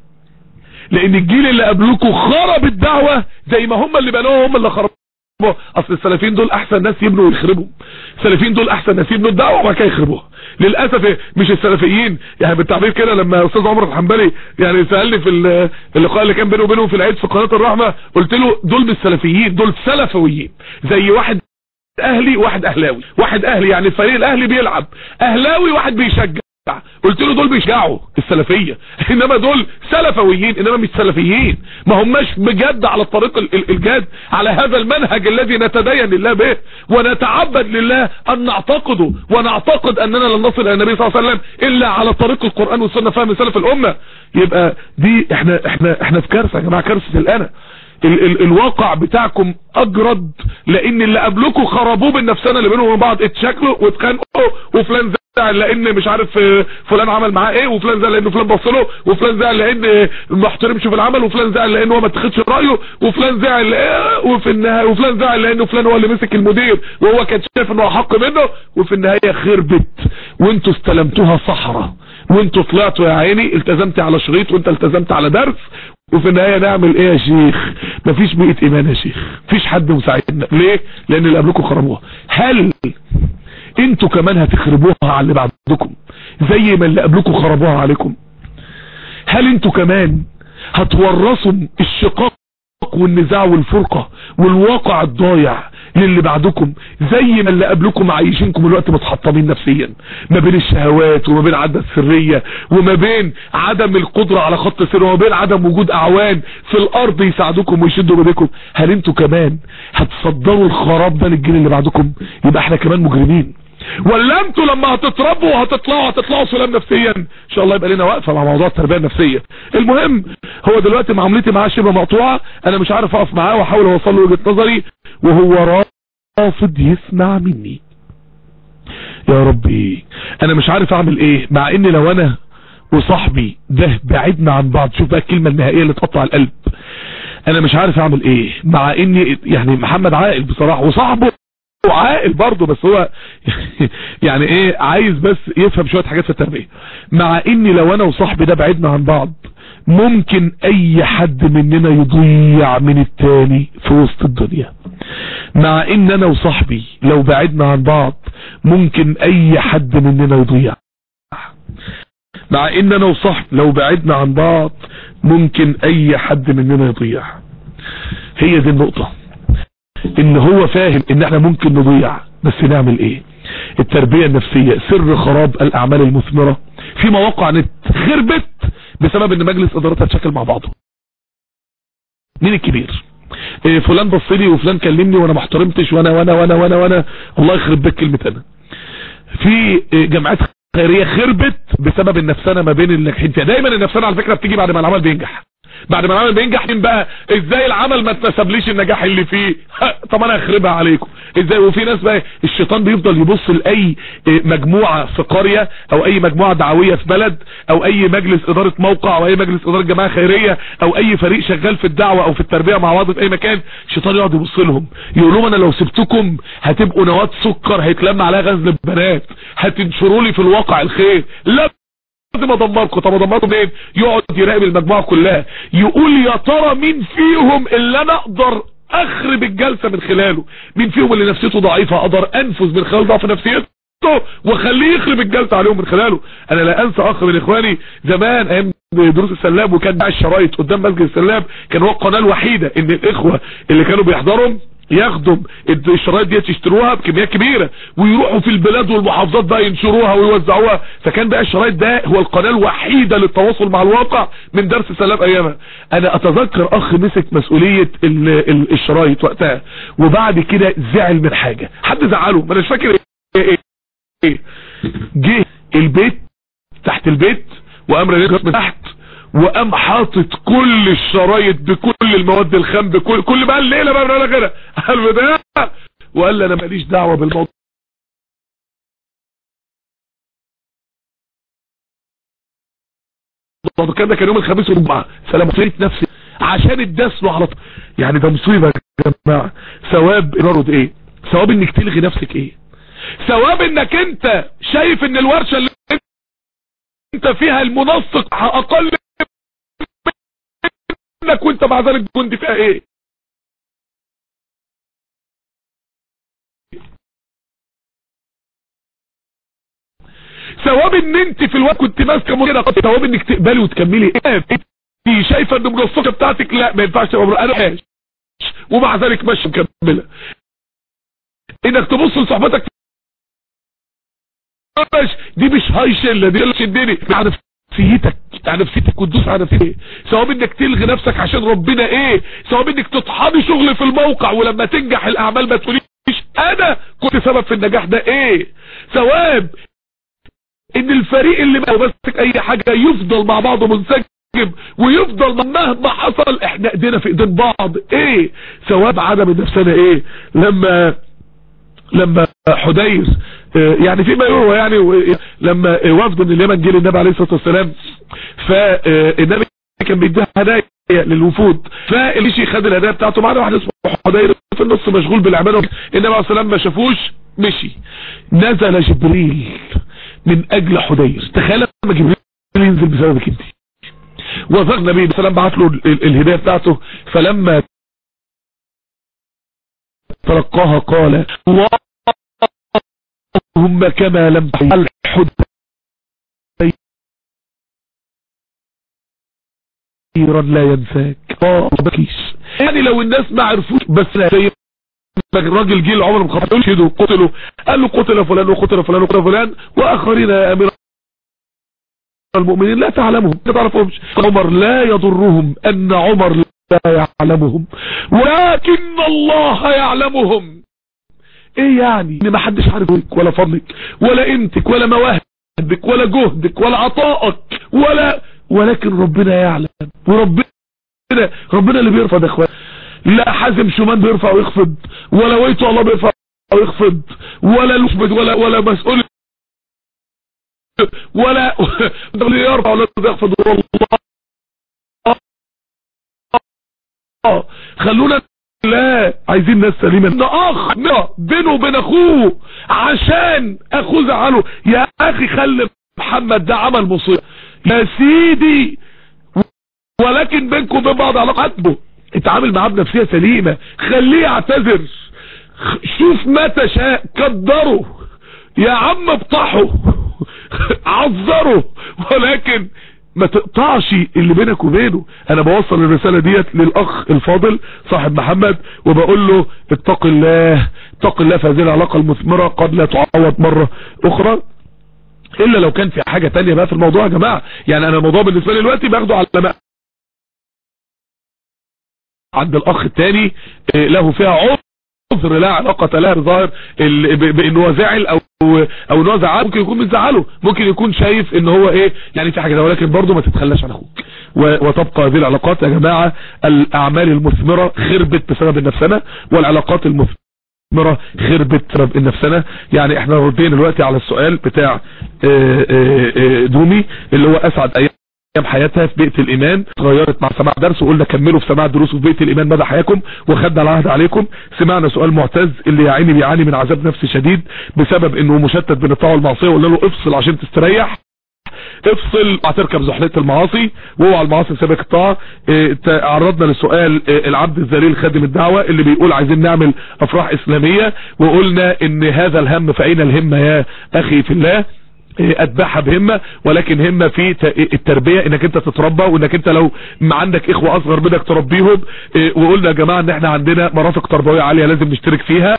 لان الجيل اللي قبلكم خرب الدعوة زي ما هم اللي بنوها هم اللي خربوا اصل السلفيين دول احسن ناس يبنوا ويخربوا السلفيين دول احسن ناس يبنوا الدعوه وبعد كده يخربوها للاسف مش السلفيين يعني بالتعبير كده لما استاذ عمر الحنبلي يعني سالني في ال- اللقاء اللي كان بينه وبينهم في العيد في قناه الرحمه قلت له دول مش سلفيين دول سلفويين زي واحد اهلي واحد اهلاوي واحد اهلي يعني الفريق الاهلي بيلعب اهلاوي واحد بيشجع قلت له دول بيشجعوا السلفية انما دول سلفويين انما مش سلفيين ما هماش بجد على الطريق ال- ال- الجاد على هذا المنهج الذي نتدين لله به ونتعبد لله ان نعتقده ونعتقد اننا لن نصل الى النبي صلى الله عليه وسلم الا على طريق القرآن والسنة فهم سلف الامة يبقى دي احنا احنا احنا في كارثة يا جماعة كارثة الانا ال ال الواقع بتاعكم اجرد لان اللي قبلكم خربوه بالنفسانه اللي بينهم وبين بعض اتشكلوا واتخانقوا وفلان زعل لان مش عارف آه، فلان عمل معاه ايه وفلان زعل لان فلان بص له وفلان زعل لان آه، ما احترمش في العمل وفلان زعل لان هو ما اتخذش رايه وفلان زعل آه، وفي النهايه وفلان زعل لانه فلان هو اللي مسك المدير وهو كان شايف انه احق منه وفي النهايه خربت وانتوا استلمتوها صحراء وانتوا طلعتوا يا عيني التزمت على شريط وانت التزمت على درس وفي النهاية نعمل ايه يا شيخ مفيش بيئة ايمان يا شيخ مفيش حد مساعدنا ليه لان اللي قبلكم خربوها هل انتوا كمان هتخربوها على اللي بعدكم زي ما اللي قبلكم خربوها عليكم هل انتوا كمان هتورثوا الشقاق والنزاع والفرقة والواقع الضايع للي بعدكم زي ما اللي قبلكم عايشينكم الوقت متحطمين نفسيا ما بين الشهوات وما بين عدم السرية وما بين عدم القدرة على خط سير وما بين عدم وجود اعوان في الارض يساعدوكم ويشدوا بايديكم هل انتوا كمان هتصدروا الخراب ده للجيل اللي بعدكم يبقى احنا كمان مجرمين ولا انتوا لما هتتربوا هتطلعوا هتطلعوا سلام نفسيا ان شاء الله يبقى لنا وقفه مع موضوع التربيه النفسيه المهم هو دلوقتي معاملتي معاه شبه مقطوعه انا مش عارف اقف معاه واحاول اوصل له وجهه نظري وهو رافض يسمع مني يا ربي انا مش عارف اعمل ايه مع ان لو انا وصاحبي ده بعدنا عن بعض شوف بقى الكلمه النهائيه اللي تقطع القلب انا مش عارف اعمل ايه مع اني يعني محمد عاقل بصراحه وصاحبه عاقل برضه بس هو يعني ايه عايز بس يفهم شويه حاجات في التربيه مع اني لو انا وصاحبي ده بعدنا عن بعض ممكن اي حد مننا يضيع من التاني في وسط الدنيا مع ان انا وصاحبي لو بعدنا عن بعض ممكن اي حد مننا يضيع مع ان انا وصاحبي لو بعدنا عن بعض ممكن اي حد مننا يضيع هي دي النقطة ان هو فاهم ان احنا ممكن نضيع بس نعمل ايه التربية النفسية سر خراب الاعمال المثمرة في مواقع نت خربت بسبب ان مجلس ادارتها اتشكل مع بعضه مين الكبير إيه فلان بص لي وفلان كلمني وانا ما احترمتش وانا وانا وانا وانا وانا الله يخرب بك كلمه انا في إيه جمعيات خيريه خربت بسبب النفسنه ما بين الناجحين فيها دايما النفسنه على فكره بتيجي بعد ما العمل بينجح بعد ما العمل بينجح مين بقى ازاي العمل ما اتنسبليش النجاح اللي فيه طب انا هخربها عليكم ازاي وفي ناس بقى الشيطان بيفضل يبص لاي مجموعه في قريه او اي مجموعه دعويه في بلد او اي مجلس اداره موقع او اي مجلس اداره جماعه خيريه او اي فريق شغال في الدعوه او في التربيه مع بعض في اي مكان الشيطان يقعد يبص لهم يقول لهم انا لو سبتكم هتبقوا نواه سكر هيتلم عليها غزل البنات هتنشروا لي في الواقع الخير لا لازم ادمركم طب ادمركم منين يقعد يراقب المجموعه كلها يقول يا ترى مين فيهم اللي انا اقدر اخرب الجلسه من خلاله مين فيهم اللي نفسيته ضعيفه اقدر انفذ من خلال ضعف نفسيته واخليه يخرب الجلسه عليهم من خلاله انا لا انسى اخ من اخواني زمان ايام دروس السلاب وكان باع الشرايط قدام مسجد السلاب كان هو القناه الوحيده ان الاخوه اللي كانوا بيحضروا ياخدوا الشرايط ديت يشتروها بكميات كبيره ويروحوا في البلاد والمحافظات بقى ينشروها ويوزعوها فكان بقى الشرايط ده هو القناه الوحيده للتواصل مع الواقع من درس السلام ايامها انا اتذكر اخ مسك مسؤوليه ال ال الشرايط وقتها وبعد كده زعل من حاجه حد زعله ما انا مش فاكر ايه ايه جه البيت تحت البيت وامر من تحت وقام حاطط كل الشرايط بكل المواد الخام بكل كل بقى الليله بقى ولا غيرها قال ده وقال لي انا ماليش دعوه بالموضوع كان ده كان يوم الخميس والجمعه سلام عليك نفسي عشان اتداس له على طول يعني ده مصيبه يا جماعه ثواب الارض ايه ثواب انك تلغي نفسك ايه ثواب انك انت شايف ان الورشه اللي انت فيها المنسق اقل منك وانت مع ذلك جندي فيها ايه ثواب ان انت في الوقت كنت ماسكه مديره ثواب انك تقبلي وتكملي ايه انت شايفه ان المنسقه بتاعتك لا ما ينفعش تبقى انا ومع ذلك ماشيه مكمله انك تبص لصحبتك دي مش هاي شله دي اللي شدني على نفسيتك على نفسيتك وتدوس على نفسيتك ثواب انك تلغي نفسك عشان ربنا ايه ثواب انك تطحني شغل في الموقع ولما تنجح الاعمال ما تقوليش انا كنت سبب في النجاح ده ايه ثواب ان الفريق اللي ماسك اي حاجه يفضل مع بعضه منسجم ويفضل مهما حصل احنا ايدينا في ايدين بعض ايه ثواب عدم النفسنا ايه لما لما حديث يعني فيما يروى يعني لما وفد من اليمن جه للنبي عليه الصلاه والسلام فالنبي كان بيديها هدايا للوفود فالشيء خد الهدايا بتاعته معنا واحد اسمه حديث في النص مشغول بالعباده النبي عليه الصلاه والسلام ما شافوش مشي نزل جبريل من اجل حديث تخيل لما جبريل ينزل بسببك انت وفق النبي عليه السلام بعت له الهدايه بتاعته فلما تلقاها قال اللهم كما لم تحل حديرا لا ينساك اه بكيش يعني لو الناس ما عرفوش بس زي الراجل جه العمر مخطط يشهدوا قتلوا قال له قتل فلان وقتل فلان وقتل فلان واخرين يا امير المؤمنين لا تعلمهم ما تعرفهمش عمر لا يضرهم ان عمر لا يعلمهم ولكن الله يعلمهم ايه يعني ان ما حدش عارفك ولا فضلك ولا قيمتك ولا مواهبك ولا جهدك ولا عطائك ولا ولكن ربنا يعلم وربنا ربنا اللي بيرفع ده اخوان لا حازم شومان بيرفع ويخفض ولا ويتو الله بيرفع ويخفض ولا المثبت ولا ولا مسؤول ولا يرفع ولا يخفض والله خلونا لا عايزين ناس سليمة ان اخ بينه وبين اخوه عشان اخوه زعله يا اخي خلي محمد ده عمل مصيبة يا سيدي ولكن بينكم وبين بعض علاقة عاتبه اتعامل معاه بنفسية سليمة خليه يعتذر شوف ما تشاء قدره يا عم ابطحه عذره ولكن ما تقطعش اللي بينك وبينه انا بوصل الرسالة ديت للاخ الفاضل صاحب محمد وبقول له اتق الله اتق الله في هذه العلاقة المثمرة قد لا تعوض مرة اخرى الا لو كان في حاجة تانية بقى في الموضوع يا جماعة يعني انا الموضوع بالنسبة لي دلوقتي باخده على عند الاخ التاني له فيها عذر لا علاقة لها بظاهر بان هو زعل او او ان هو زعل ممكن يكون مزعله ممكن يكون شايف ان هو ايه يعني في حاجة ولكن برضه ما تتخلاش عن اخوك وتبقى هذه العلاقات يا جماعة الاعمال المثمرة خربت بسبب النفسنة والعلاقات المثمرة خربت بسبب النفسنة يعني احنا ردينا دلوقتي على السؤال بتاع دومي اللي هو اسعد ايام ايام حياتها في بيئة الايمان اتغيرت مع سماع درس وقلنا كملوا في سماع دروس في بيئة الايمان مدى حياكم وخدنا العهد عليكم سمعنا سؤال معتز اللي يا عيني بيعاني من عذاب نفسي شديد بسبب انه مشتت بين الطاعه والمعصيه وقلنا له افصل عشان تستريح افصل هتركب زحلة المعاصي واوعى المعاصي سابك الطاعة اه عرضنا للسؤال اه العبد الذليل خادم الدعوة اللي بيقول عايزين نعمل افراح اسلامية وقلنا ان هذا الهم فاين الهمة يا اخي في الله اتبعها بهمة ولكن همة في التربية انك انت تتربى وانك انت لو عندك اخوة اصغر منك تربيهم وقلنا يا جماعة ان احنا عندنا مرافق تربوية عالية لازم نشترك فيها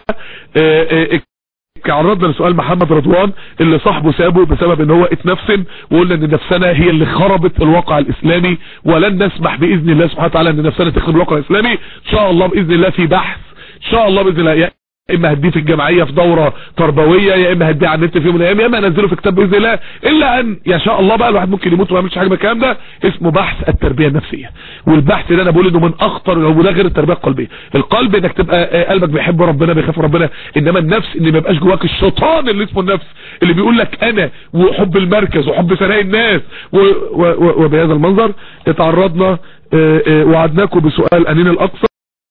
عرضنا لسؤال محمد رضوان اللي صاحبه سابه بسبب ان هو اتنفسن وقلنا ان نفسنا هي اللي خربت الواقع الاسلامي ولن نسمح باذن الله سبحانه وتعالى ان نفسنا تخرب الواقع الاسلامي ان شاء الله باذن الله في بحث ان شاء الله باذن الله يا اما هديه في الجمعية في دورة تربوية يا اما هديه على النت في يوم من الايام يا اما انزله في كتاب باذن الله الا ان يا شاء الله بقى الواحد ممكن يموت وما يعملش حاجه من الكلام ده اسمه بحث التربيه النفسيه والبحث ده انا بقول انه من اخطر وده غير التربيه القلبيه القلب انك تبقى قلبك بيحب ربنا بيخاف ربنا انما النفس ان ما يبقاش جواك الشيطان اللي اسمه النفس اللي بيقول لك انا وحب المركز وحب ثناء الناس وبهذا المنظر اتعرضنا وعدناكم بسؤال انين الاقصى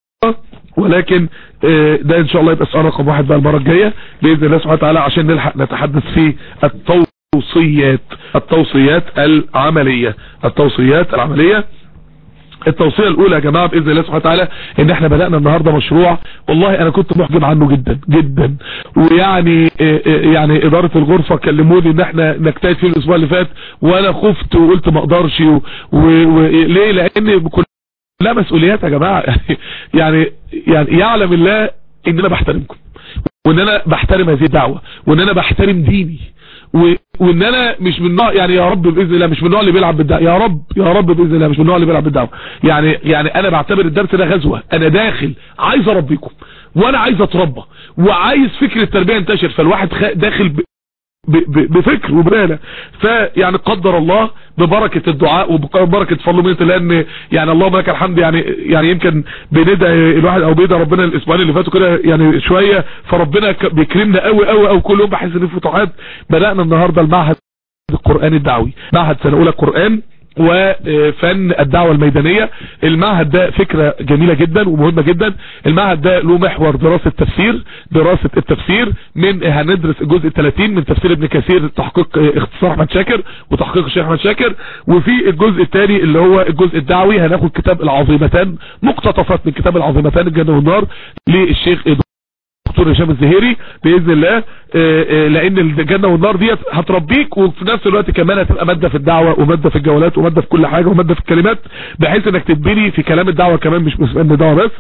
ولكن ده ان شاء الله يبقى السؤال رقم واحد بقى المرة الجاية باذن الله سبحانه وتعالى عشان نلحق نتحدث في التوصيات التوصيات العملية التوصيات العملية التوصية الاولى يا جماعة باذن الله سبحانه وتعالى ان احنا بدأنا النهاردة مشروع والله انا كنت محجب عنه جدا جدا ويعني يعني ادارة الغرفة كلموني ان احنا نجتهد فيه الاسبوع اللي فات وانا خفت وقلت ما اقدرش وليه لان كل لا مسؤوليات يا جماعة يعني يعني يعلم الله ان انا بحترمكم وان انا بحترم هذه الدعوة وان انا بحترم ديني وان انا مش من نوع يعني يا رب باذن الله مش من النوع اللي بيلعب بالدعوه يا رب يا رب باذن الله مش من النوع اللي بيلعب بالدعوه يعني يعني انا بعتبر الدرس ده غزوه انا داخل عايز اربيكم وانا عايز اتربى وعايز فكر التربيه ينتشر فالواحد داخل ب... بفكر وبالة فيعني قدر الله ببركة الدعاء وببركة فضل منة الله ان يعني اللهم لك الحمد يعني يعني يمكن بندعي الواحد او بيدعي ربنا الاسبوعين اللي فاتوا كده يعني شوية فربنا بيكرمنا قوي قوي او كل يوم بحس ان في فتوحات بدأنا النهاردة المعهد القرآن الدعوي معهد سنة اولى قرآن وفن الدعوة الميدانية المعهد ده فكرة جميلة جدا ومهمة جدا المعهد ده له محور دراسة تفسير دراسة التفسير من هندرس الجزء 30 من تفسير ابن كثير تحقيق اختصار احمد شاكر وتحقيق الشيخ احمد شاكر وفي الجزء الثاني اللي هو الجزء الدعوي هناخد كتاب العظيمتان مقتطفات من كتاب العظيمتان الجنة والنار للشيخ دكتور هشام الزهيري باذن الله لان الجنه والنار ديت هتربيك وفي نفس الوقت كمان هتبقى ماده في الدعوه وماده في الجولات وماده في كل حاجه وماده في الكلمات بحيث انك تتبني في كلام الدعوه كمان مش بس الدعوه بس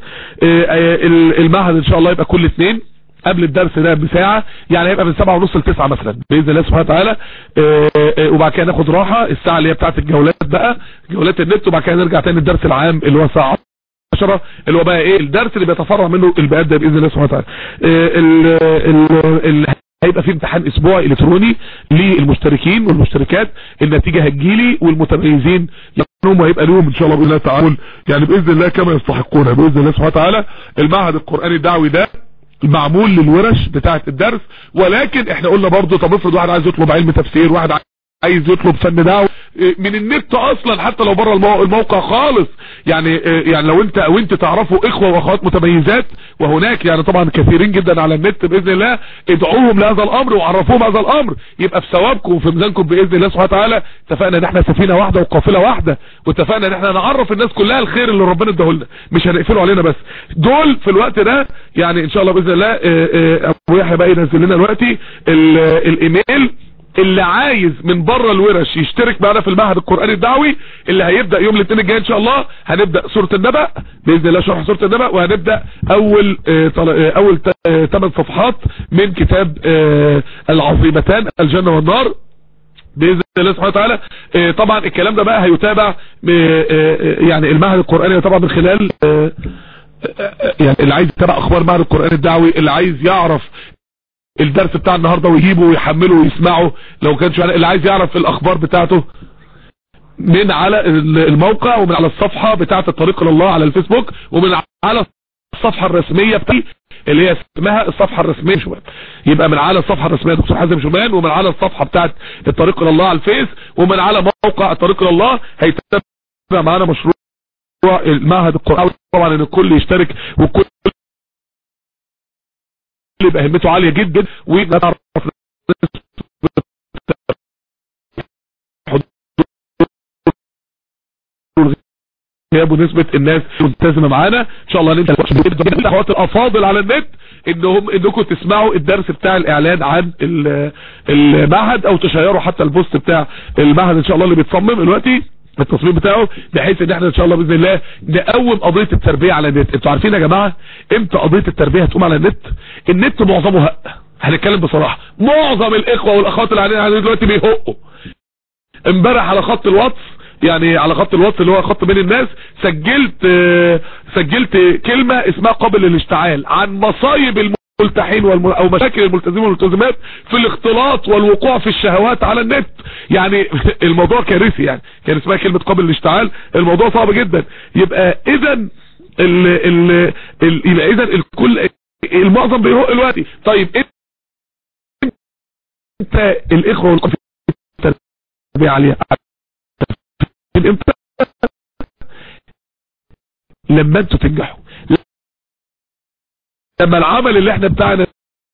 المعهد ان شاء الله يبقى كل اثنين قبل الدرس ده بساعة يعني هيبقى من سبعة ونص لتسعة مثلا بإذن الله سبحانه وتعالى وبعد كده ناخد راحة الساعة اللي هي بتاعت الجولات بقى جولات النت وبعد كده نرجع تاني الدرس العام اللي هو الساعة 10 اللي هو بقى ايه الدرس اللي بيتفرع منه البيان ده باذن الله سبحانه وتعالى هيبقى في امتحان اسبوعي الكتروني للمشتركين والمشتركات النتيجة هتجيلي والمتميزين يكونوا هيبقى لهم ان شاء الله باذن الله تعالى يعني باذن الله كما يستحقون باذن الله سبحانه وتعالى المعهد القرآني الدعوي ده معمول للورش بتاعة الدرس ولكن احنا قلنا برضو طب افرض واحد عايز يطلب علم تفسير واحد عايز يطلب فن دعوه من النت اصلا حتى لو بره الموقع خالص يعني يعني لو انت او انت تعرفوا اخوه واخوات متميزات وهناك يعني طبعا كثيرين جدا على النت باذن الله ادعوهم لهذا الامر وعرفوهم هذا الامر يبقى في ثوابكم وفي ميزانكم باذن الله سبحانه وتعالى اتفقنا ان احنا سفينه واحده وقافله واحده واتفقنا ان احنا نعرف الناس كلها الخير اللي ربنا اداه لنا مش هنقفله علينا بس دول في الوقت ده يعني ان شاء الله باذن الله ابو يحيى بقى ينزل لنا دلوقتي الايميل اللي عايز من بره الورش يشترك معنا في المعهد القرآني الدعوي اللي هيبدأ يوم الاثنين الجاي ان شاء الله هنبدأ سورة النبأ بإذن الله شرح سورة النبأ وهنبدأ اول اول 8 صفحات من كتاب العظيمتان الجنة والنار باذن الله سبحانه وتعالى آه، طبعا الكلام ده بقى هيتابع آه، آه، يعني المعهد القراني طبعا من خلال آه، آه، يعني اللي عايز يتابع اخبار معهد القران الدعوي اللي عايز يعرف الدرس بتاع النهارده ويجيبه ويحمله ويسمعه لو كانش يعني اللي عايز يعرف الاخبار بتاعته من على الموقع ومن على الصفحة بتاعة الطريق لله على الفيسبوك ومن على الصفحة الرسمية بتاعتي اللي هي اسمها الصفحة الرسمية شمال يبقى من على الصفحة الرسمية دكتور حازم شمال ومن على الصفحة بتاعة الطريق لله على الفيس ومن على موقع الطريق لله هيتابع معانا مشروع المعهد القرآني طبعا ان الكل يشترك والكل يبقى همته عالية جدا ونعرف غياب ونسبة الناس ملتزمة معانا ان شاء الله ننسى الاخوات الافاضل على النت انهم انكم تسمعوا الدرس بتاع الاعلان عن ال- المعهد او تشيروا حتى البوست بتاع المعهد ان شاء الله اللي بيتصمم دلوقتي التصميم بتاعه بحيث ان احنا ان شاء الله باذن الله نقوم قضيه التربيه على النت انتوا عارفين يا جماعه امتى قضيه التربيه هتقوم على النت النت معظمه هق هنتكلم بصراحه معظم الاخوه والاخوات اللي علينا عليه دلوقتي بيهقوا امبارح على خط الواتس يعني على خط الواتس اللي هو خط بين الناس سجلت آه، سجلت كلمة اسمها قابل للاشتعال عن مصايب الملتحين والم... او مشاكل الملتزمين والملتزمات في الاختلاط والوقوع في الشهوات على النت يعني الموضوع كارثي يعني كان اسمها كلمة قابل للاشتعال الموضوع صعب جدا يبقى اذا ال... ال... ال... يبقى اذا الكل المعظم بيروق دلوقتي طيب انت الاخوه والأخوات التربيه عليها من امتى لما انتوا تنجحوا لما العمل اللي احنا بتاعنا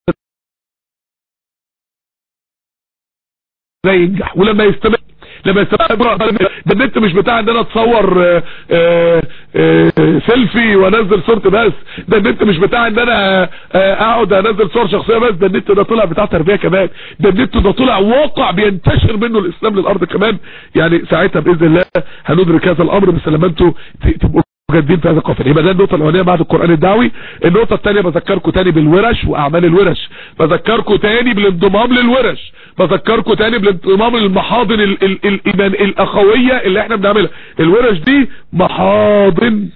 ده ينجح ولما يستمر لما يستمر ده النت مش بتاع ان انا اتصور آه، آه، آه، سيلفي وانزل صورتي بس ده النت مش بتاع ان انا آه، اقعد انزل صور شخصيه بس ده النت ده طلع بتاع تربيه كمان ده النت ده طلع واقع بينتشر منه الاسلام للارض كمان يعني ساعتها باذن الله هندرك هذا الامر بس لما انتوا ت- تبقوا مجدين في هذا القافل يبقى ده النقطه الاولانيه بعد القران الدعوي النقطه الثانيه بذكركم تاني بالورش واعمال الورش بذكركم تاني بالانضمام للورش بذكركم تاني بالانضمام للمحاضن ال ال الايمان الاخويه اللي احنا بنعملها الورش دي محاضن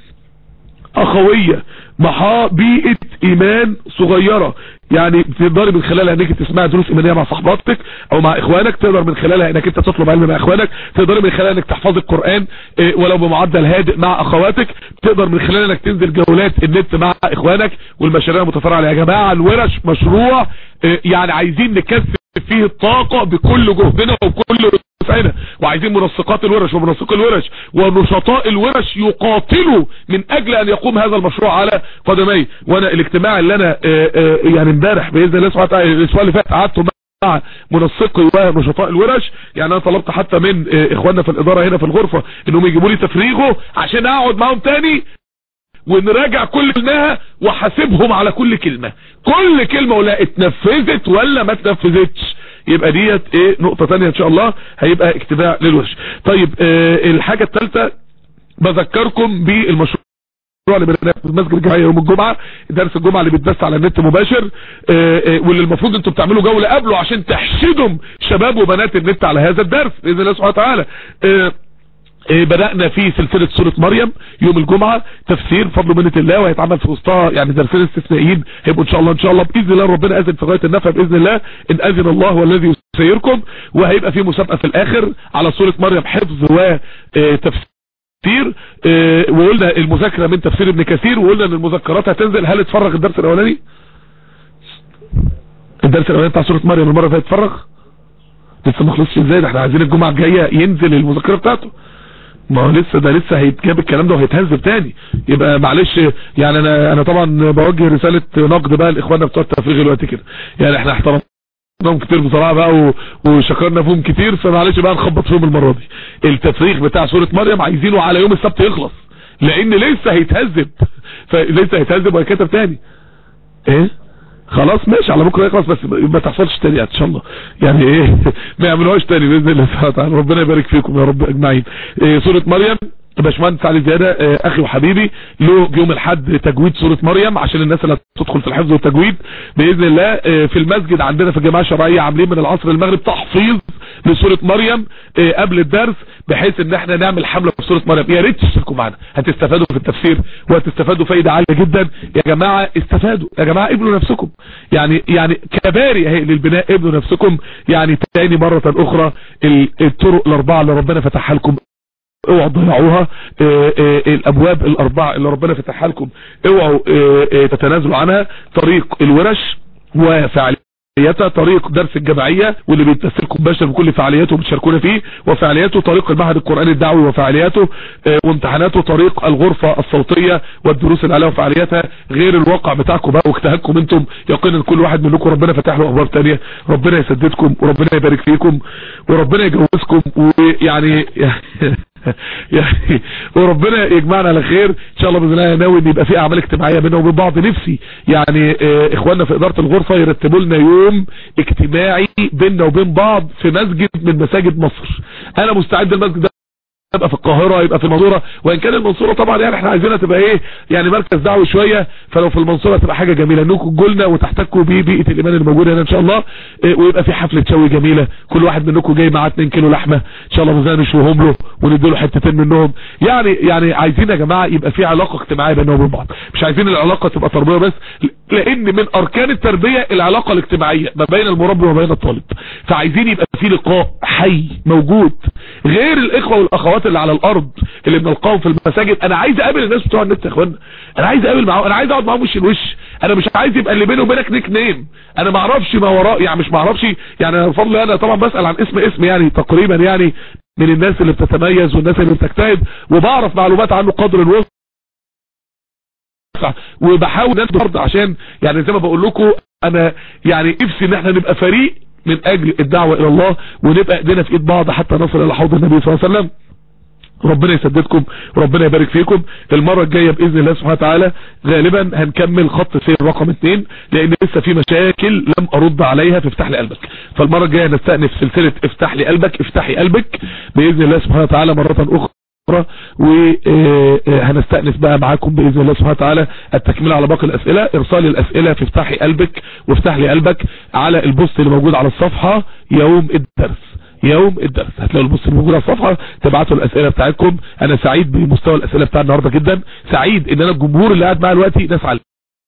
اخويه محا بيئه ايمان صغيره يعني تقدري من خلالها انك تسمعي دروس ايمانيه مع صحباتك او مع اخوانك تقدر من خلالها انك انت تطلب علم مع اخوانك تقدري من خلالها انك تحفظي القران إيه، ولو بمعدل هادئ مع اخواتك تقدر من خلالها انك تنزل جولات النت مع اخوانك والمشاريع المتفرعه يا جماعه الورش مشروع إيه، يعني عايزين نكثف فيه الطاقه بكل جهدنا وبكل وسعنا وعايزين منسقات الورش ومنسق الورش ونشطاء الورش يقاتلوا من اجل ان يقوم هذا المشروع على قدميه وانا الاجتماع اللي انا آه، آه، يعني امبارح باذن الله سبحانه وتعالى الاسبوع اللي فات قعدت مع منسقي ونشطاء الورش يعني انا طلبت حتى من آه، اخواننا في الاداره هنا في الغرفه انهم يجيبوا لي تفريغه عشان اقعد معاهم تاني ونراجع كل كلمة وحاسبهم على كل كلمة كل كلمة ولا اتنفذت ولا ما اتنفذتش يبقى ديت ايه نقطة تانية ان شاء الله هيبقى اجتماع للورش طيب اه الحاجة الثالثة بذكركم بالمشروع اللي بنعمله في المسجد الجامعي يوم الجمعة درس الجمعة اللي بيتبث على النت مباشر اه اه واللي المفروض انتوا بتعملوا جولة قبله عشان تحشدوا شباب وبنات النت على هذا الدرس باذن الله سبحانه وتعالى اه إيه بدأنا في سلسلة سورة مريم يوم الجمعة تفسير فضل منة الله وهيتعمل في وسطها يعني درسين استثنائيين هيبقوا ان شاء الله ان شاء الله باذن الله ربنا اذن في غاية النفع باذن الله ان اذن الله والذي يسيركم وهيبقى في مسابقة في الاخر على سورة مريم حفظ وتفسير إيه وقلنا المذاكرة من تفسير ابن كثير وقلنا ان المذكرات هتنزل هل اتفرغ الدرس الاولاني الدرس الاولاني بتاع سورة مريم المرة اللي فاتت اتفرغ لسه ما خلصش ازاي ده احنا عايزين الجمعة الجاية ينزل المذكرة بتاعته ما هو لسه ده لسه هيتجاب الكلام ده وهيتهذب تاني يبقى معلش يعني انا انا طبعا بوجه رسالة نقد بقى لاخواننا بتوع التفريغ دلوقتي كده يعني احنا احترمناهم كتير بصراحة بقى و- وشكرنا فيهم كتير فمعلش بقى نخبط فيهم المرة دي التفريغ بتاع سورة مريم عايزينه على يوم السبت يخلص لان لسه هيتهذب فلسه هيتهذب وهيكتب تاني ايه خلاص ماشي على بكره يخلص بس ما تحصلش تاني ان شاء الله يعني ايه ما يعملوهاش تاني باذن الله سبحانه وتعالى ربنا يبارك فيكم يا رب اجمعين إيه سوره مريم باشمهندس علي زياده آه، اخي وحبيبي له يوم الاحد تجويد سوره مريم عشان الناس اللي هتدخل في الحفظ والتجويد باذن الله آه، في المسجد عندنا في الجماعه الشرعيه عاملين من العصر للمغرب تحفيظ لسوره مريم آه، قبل الدرس بحيث ان احنا نعمل حمله في سوره مريم يا ريت تشتركوا معانا هتستفادوا في التفسير وهتستفادوا فايده عاليه جدا يا جماعه استفادوا يا جماعه ابنوا نفسكم يعني يعني كباري اهي للبناء ابنوا نفسكم يعني تاني مره اخرى ال- الطرق الاربعه اللي ربنا فتحها لكم اوعوا تضيعوها آه، آه، الابواب الاربعه اللي ربنا فتحها لكم اوعوا آه، آه، تتنازلوا عنها طريق الورش وفعالياتها طريق درس الجماعيه واللي بيتسلكم مباشر بكل فعالياته بتشاركونا فيه وفعالياته طريق المعهد القراني الدعوي وفعالياته آه، وامتحاناته طريق الغرفه الصوتيه والدروس اللي عليها وفعالياتها غير الواقع بتاعكم بقى واجتهادكم انتم يقينا كل واحد منكم ربنا فتح له ابواب تانية ربنا يسددكم وربنا يبارك فيكم وربنا يجوزكم ويعني يعني وربنا يجمعنا على خير ان شاء الله باذن الله ناوي ان يبقى في اعمال اجتماعيه بيننا وبين بعض نفسي يعني آه، اخواننا في اداره الغرفه يرتبوا لنا يوم اجتماعي بيننا وبين بعض في مسجد من مساجد مصر انا مستعد المسجد ده يبقى في القاهرة يبقى في المنصورة وان كان المنصورة طبعا يعني احنا عايزينها تبقى ايه يعني مركز دعوي شوية فلو في المنصورة تبقى حاجة جميلة انكم تجولنا وتحتكوا ببيئة الايمان الموجودة هنا ان شاء الله إيه، ويبقى في حفلة شوي جميلة كل واحد منكم جاي معاه 2 كيلو لحمة ان شاء الله بزنا نشويهم له ونديله حتتين منهم يعني يعني عايزين يا جماعة يبقى في علاقة اجتماعية بيننا وبين بعض مش عايزين العلاقة تبقى تربية بس لان من اركان التربية العلاقة الاجتماعية ما بين المربي وما بين الطالب فعايزين يبقى في لقاء حي موجود غير الاخوة والاخوات اللي على الارض اللي بنلقاهم في المساجد انا عايز اقابل الناس بتوع النت يا اخوانا انا عايز اقابل معاهم انا عايز اقعد معاهم وش لوش انا مش عايز يبقى اللي بيني وبينك نيك نيم انا ما اعرفش ما وراء يعني مش ما اعرفش يعني أنا بفضل انا طبعا بسال عن اسم اسم يعني تقريبا يعني من الناس اللي بتتميز والناس اللي بتجتهد وبعرف معلومات عنه قدر الوسع وبحاول ناس برضه عشان يعني زي ما بقول لكم انا يعني نفسي ان احنا نبقى فريق من اجل الدعوة الى الله ونبقى ايدينا في ايد بعض حتى نصل الى حوض النبي صلى الله عليه وسلم ربنا يسددكم وربنا يبارك فيكم المرة الجاية بإذن الله سبحانه وتعالى غالبا هنكمل خط سير رقم اتنين لان لسه في مشاكل لم ارد عليها في افتح لي قلبك فالمرة الجاية نستأنف سلسلة افتح لي قلبك افتحي قلبك بإذن الله سبحانه وتعالى مرة اخرى وهنستأنف بقى معاكم بإذن الله سبحانه وتعالى التكميل على باقي الأسئلة إرسال الأسئلة في افتحي قلبك وافتح لي قلبك على البوست اللي موجود على الصفحة يوم الدرس يوم الدرس هتلاقوا البوست اللي موجود على الصفحة تبعتوا الأسئلة بتاعتكم أنا سعيد بمستوى الأسئلة بتاع النهاردة جدا سعيد إن أنا الجمهور اللي قاعد معايا دلوقتي ناس عالية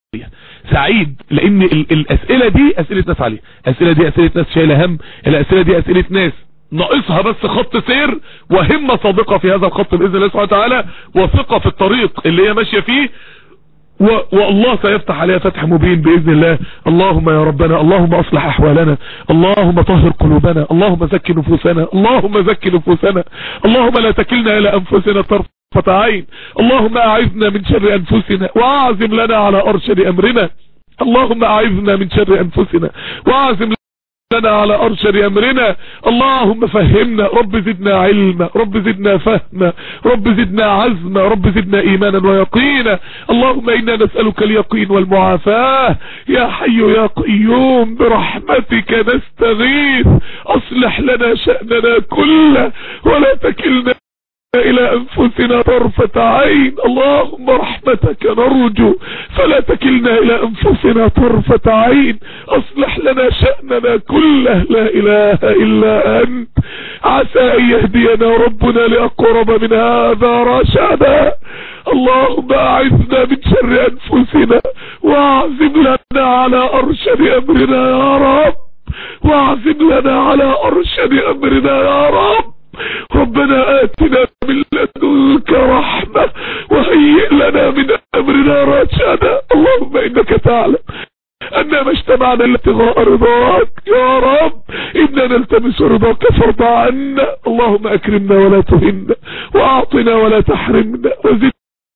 سعيد لان ال- الاسئله دي اسئله ناس عاليه الاسئله دي اسئله ناس شايله هم الاسئله دي اسئله ناس ناقصها بس خط سير وهمه صادقه في هذا الخط باذن الله سبحانه وتعالى وثقه في الطريق اللي هي ماشيه فيه و... والله سيفتح عليها فتح مبين بإذن الله اللهم يا ربنا اللهم أصلح أحوالنا اللهم طهر قلوبنا اللهم زكي نفوسنا اللهم زكي نفوسنا اللهم لا تكلنا إلى أنفسنا طرفة عين اللهم أعذنا من شر أنفسنا وأعزم لنا على أرشد أمرنا اللهم أعذنا من شر أنفسنا وأعزم لنا على أرشد أمرنا اللهم فهمنا رب زدنا علما رب زدنا فهما رب زدنا عزما رب زدنا إيمانا ويقينا اللهم إنا نسألك اليقين والمعافاة يا حي يا قيوم برحمتك نستغيث أصلح لنا شأننا كله ولا تكلنا إلى أنفسنا طرفة عين اللهم رحمتك نرجو فلا تكلنا إلى أنفسنا طرفة عين أصلح لنا شأننا كله لا إله إلا أنت عسى أن يهدينا ربنا لأقرب من هذا رشدا اللهم أعذنا من شر أنفسنا وأعزم لنا على أرشد أمرنا يا رب واعزم لنا على أرشد أمرنا يا رب ربنا آتنا من لدنك رحمة وهيئ لنا من أمرنا رشدا اللهم إنك تعلم أننا ما اجتمعنا لابتغاء رضاك يا رب إننا نلتمس رضاك فارضى عنا اللهم أكرمنا ولا تهنا وأعطنا ولا تحرمنا وزدنا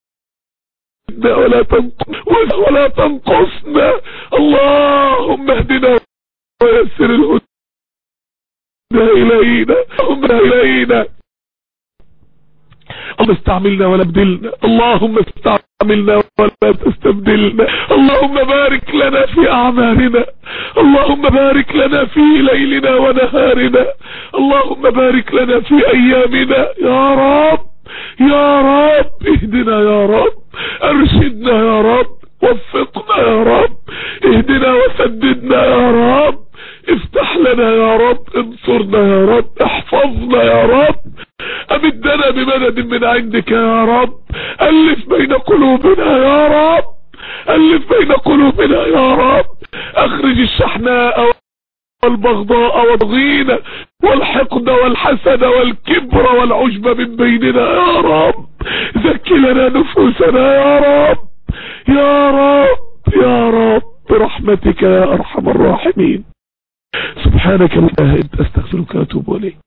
ولا تنقصنا ولا تنقصنا اللهم اهدنا ويسر الهدى إلينا اللهم إلينا اللهم استعملنا ولا بدلنا اللهم استعملنا ولا تستبدلنا اللهم بارك لنا في أعمالنا اللهم بارك لنا في ليلنا ونهارنا اللهم بارك لنا في أيامنا يا رب يا رب اهدنا يا رب ارشدنا يا رب وفقنا يا رب اهدنا وسددنا يا رب افتح لنا يا رب انصرنا يا رب احفظنا يا رب امدنا بمدد من عندك يا رب الف بين قلوبنا يا رب الف بين قلوبنا يا رب اخرج الشحناء والبغضاء والغينة والحقد والحسد والكبر والعجب من بيننا يا رب زكي لنا نفوسنا يا رب يا رب يا رب برحمتك يا ارحم الراحمين سبحانك اللهم استغفرك واتوب اليك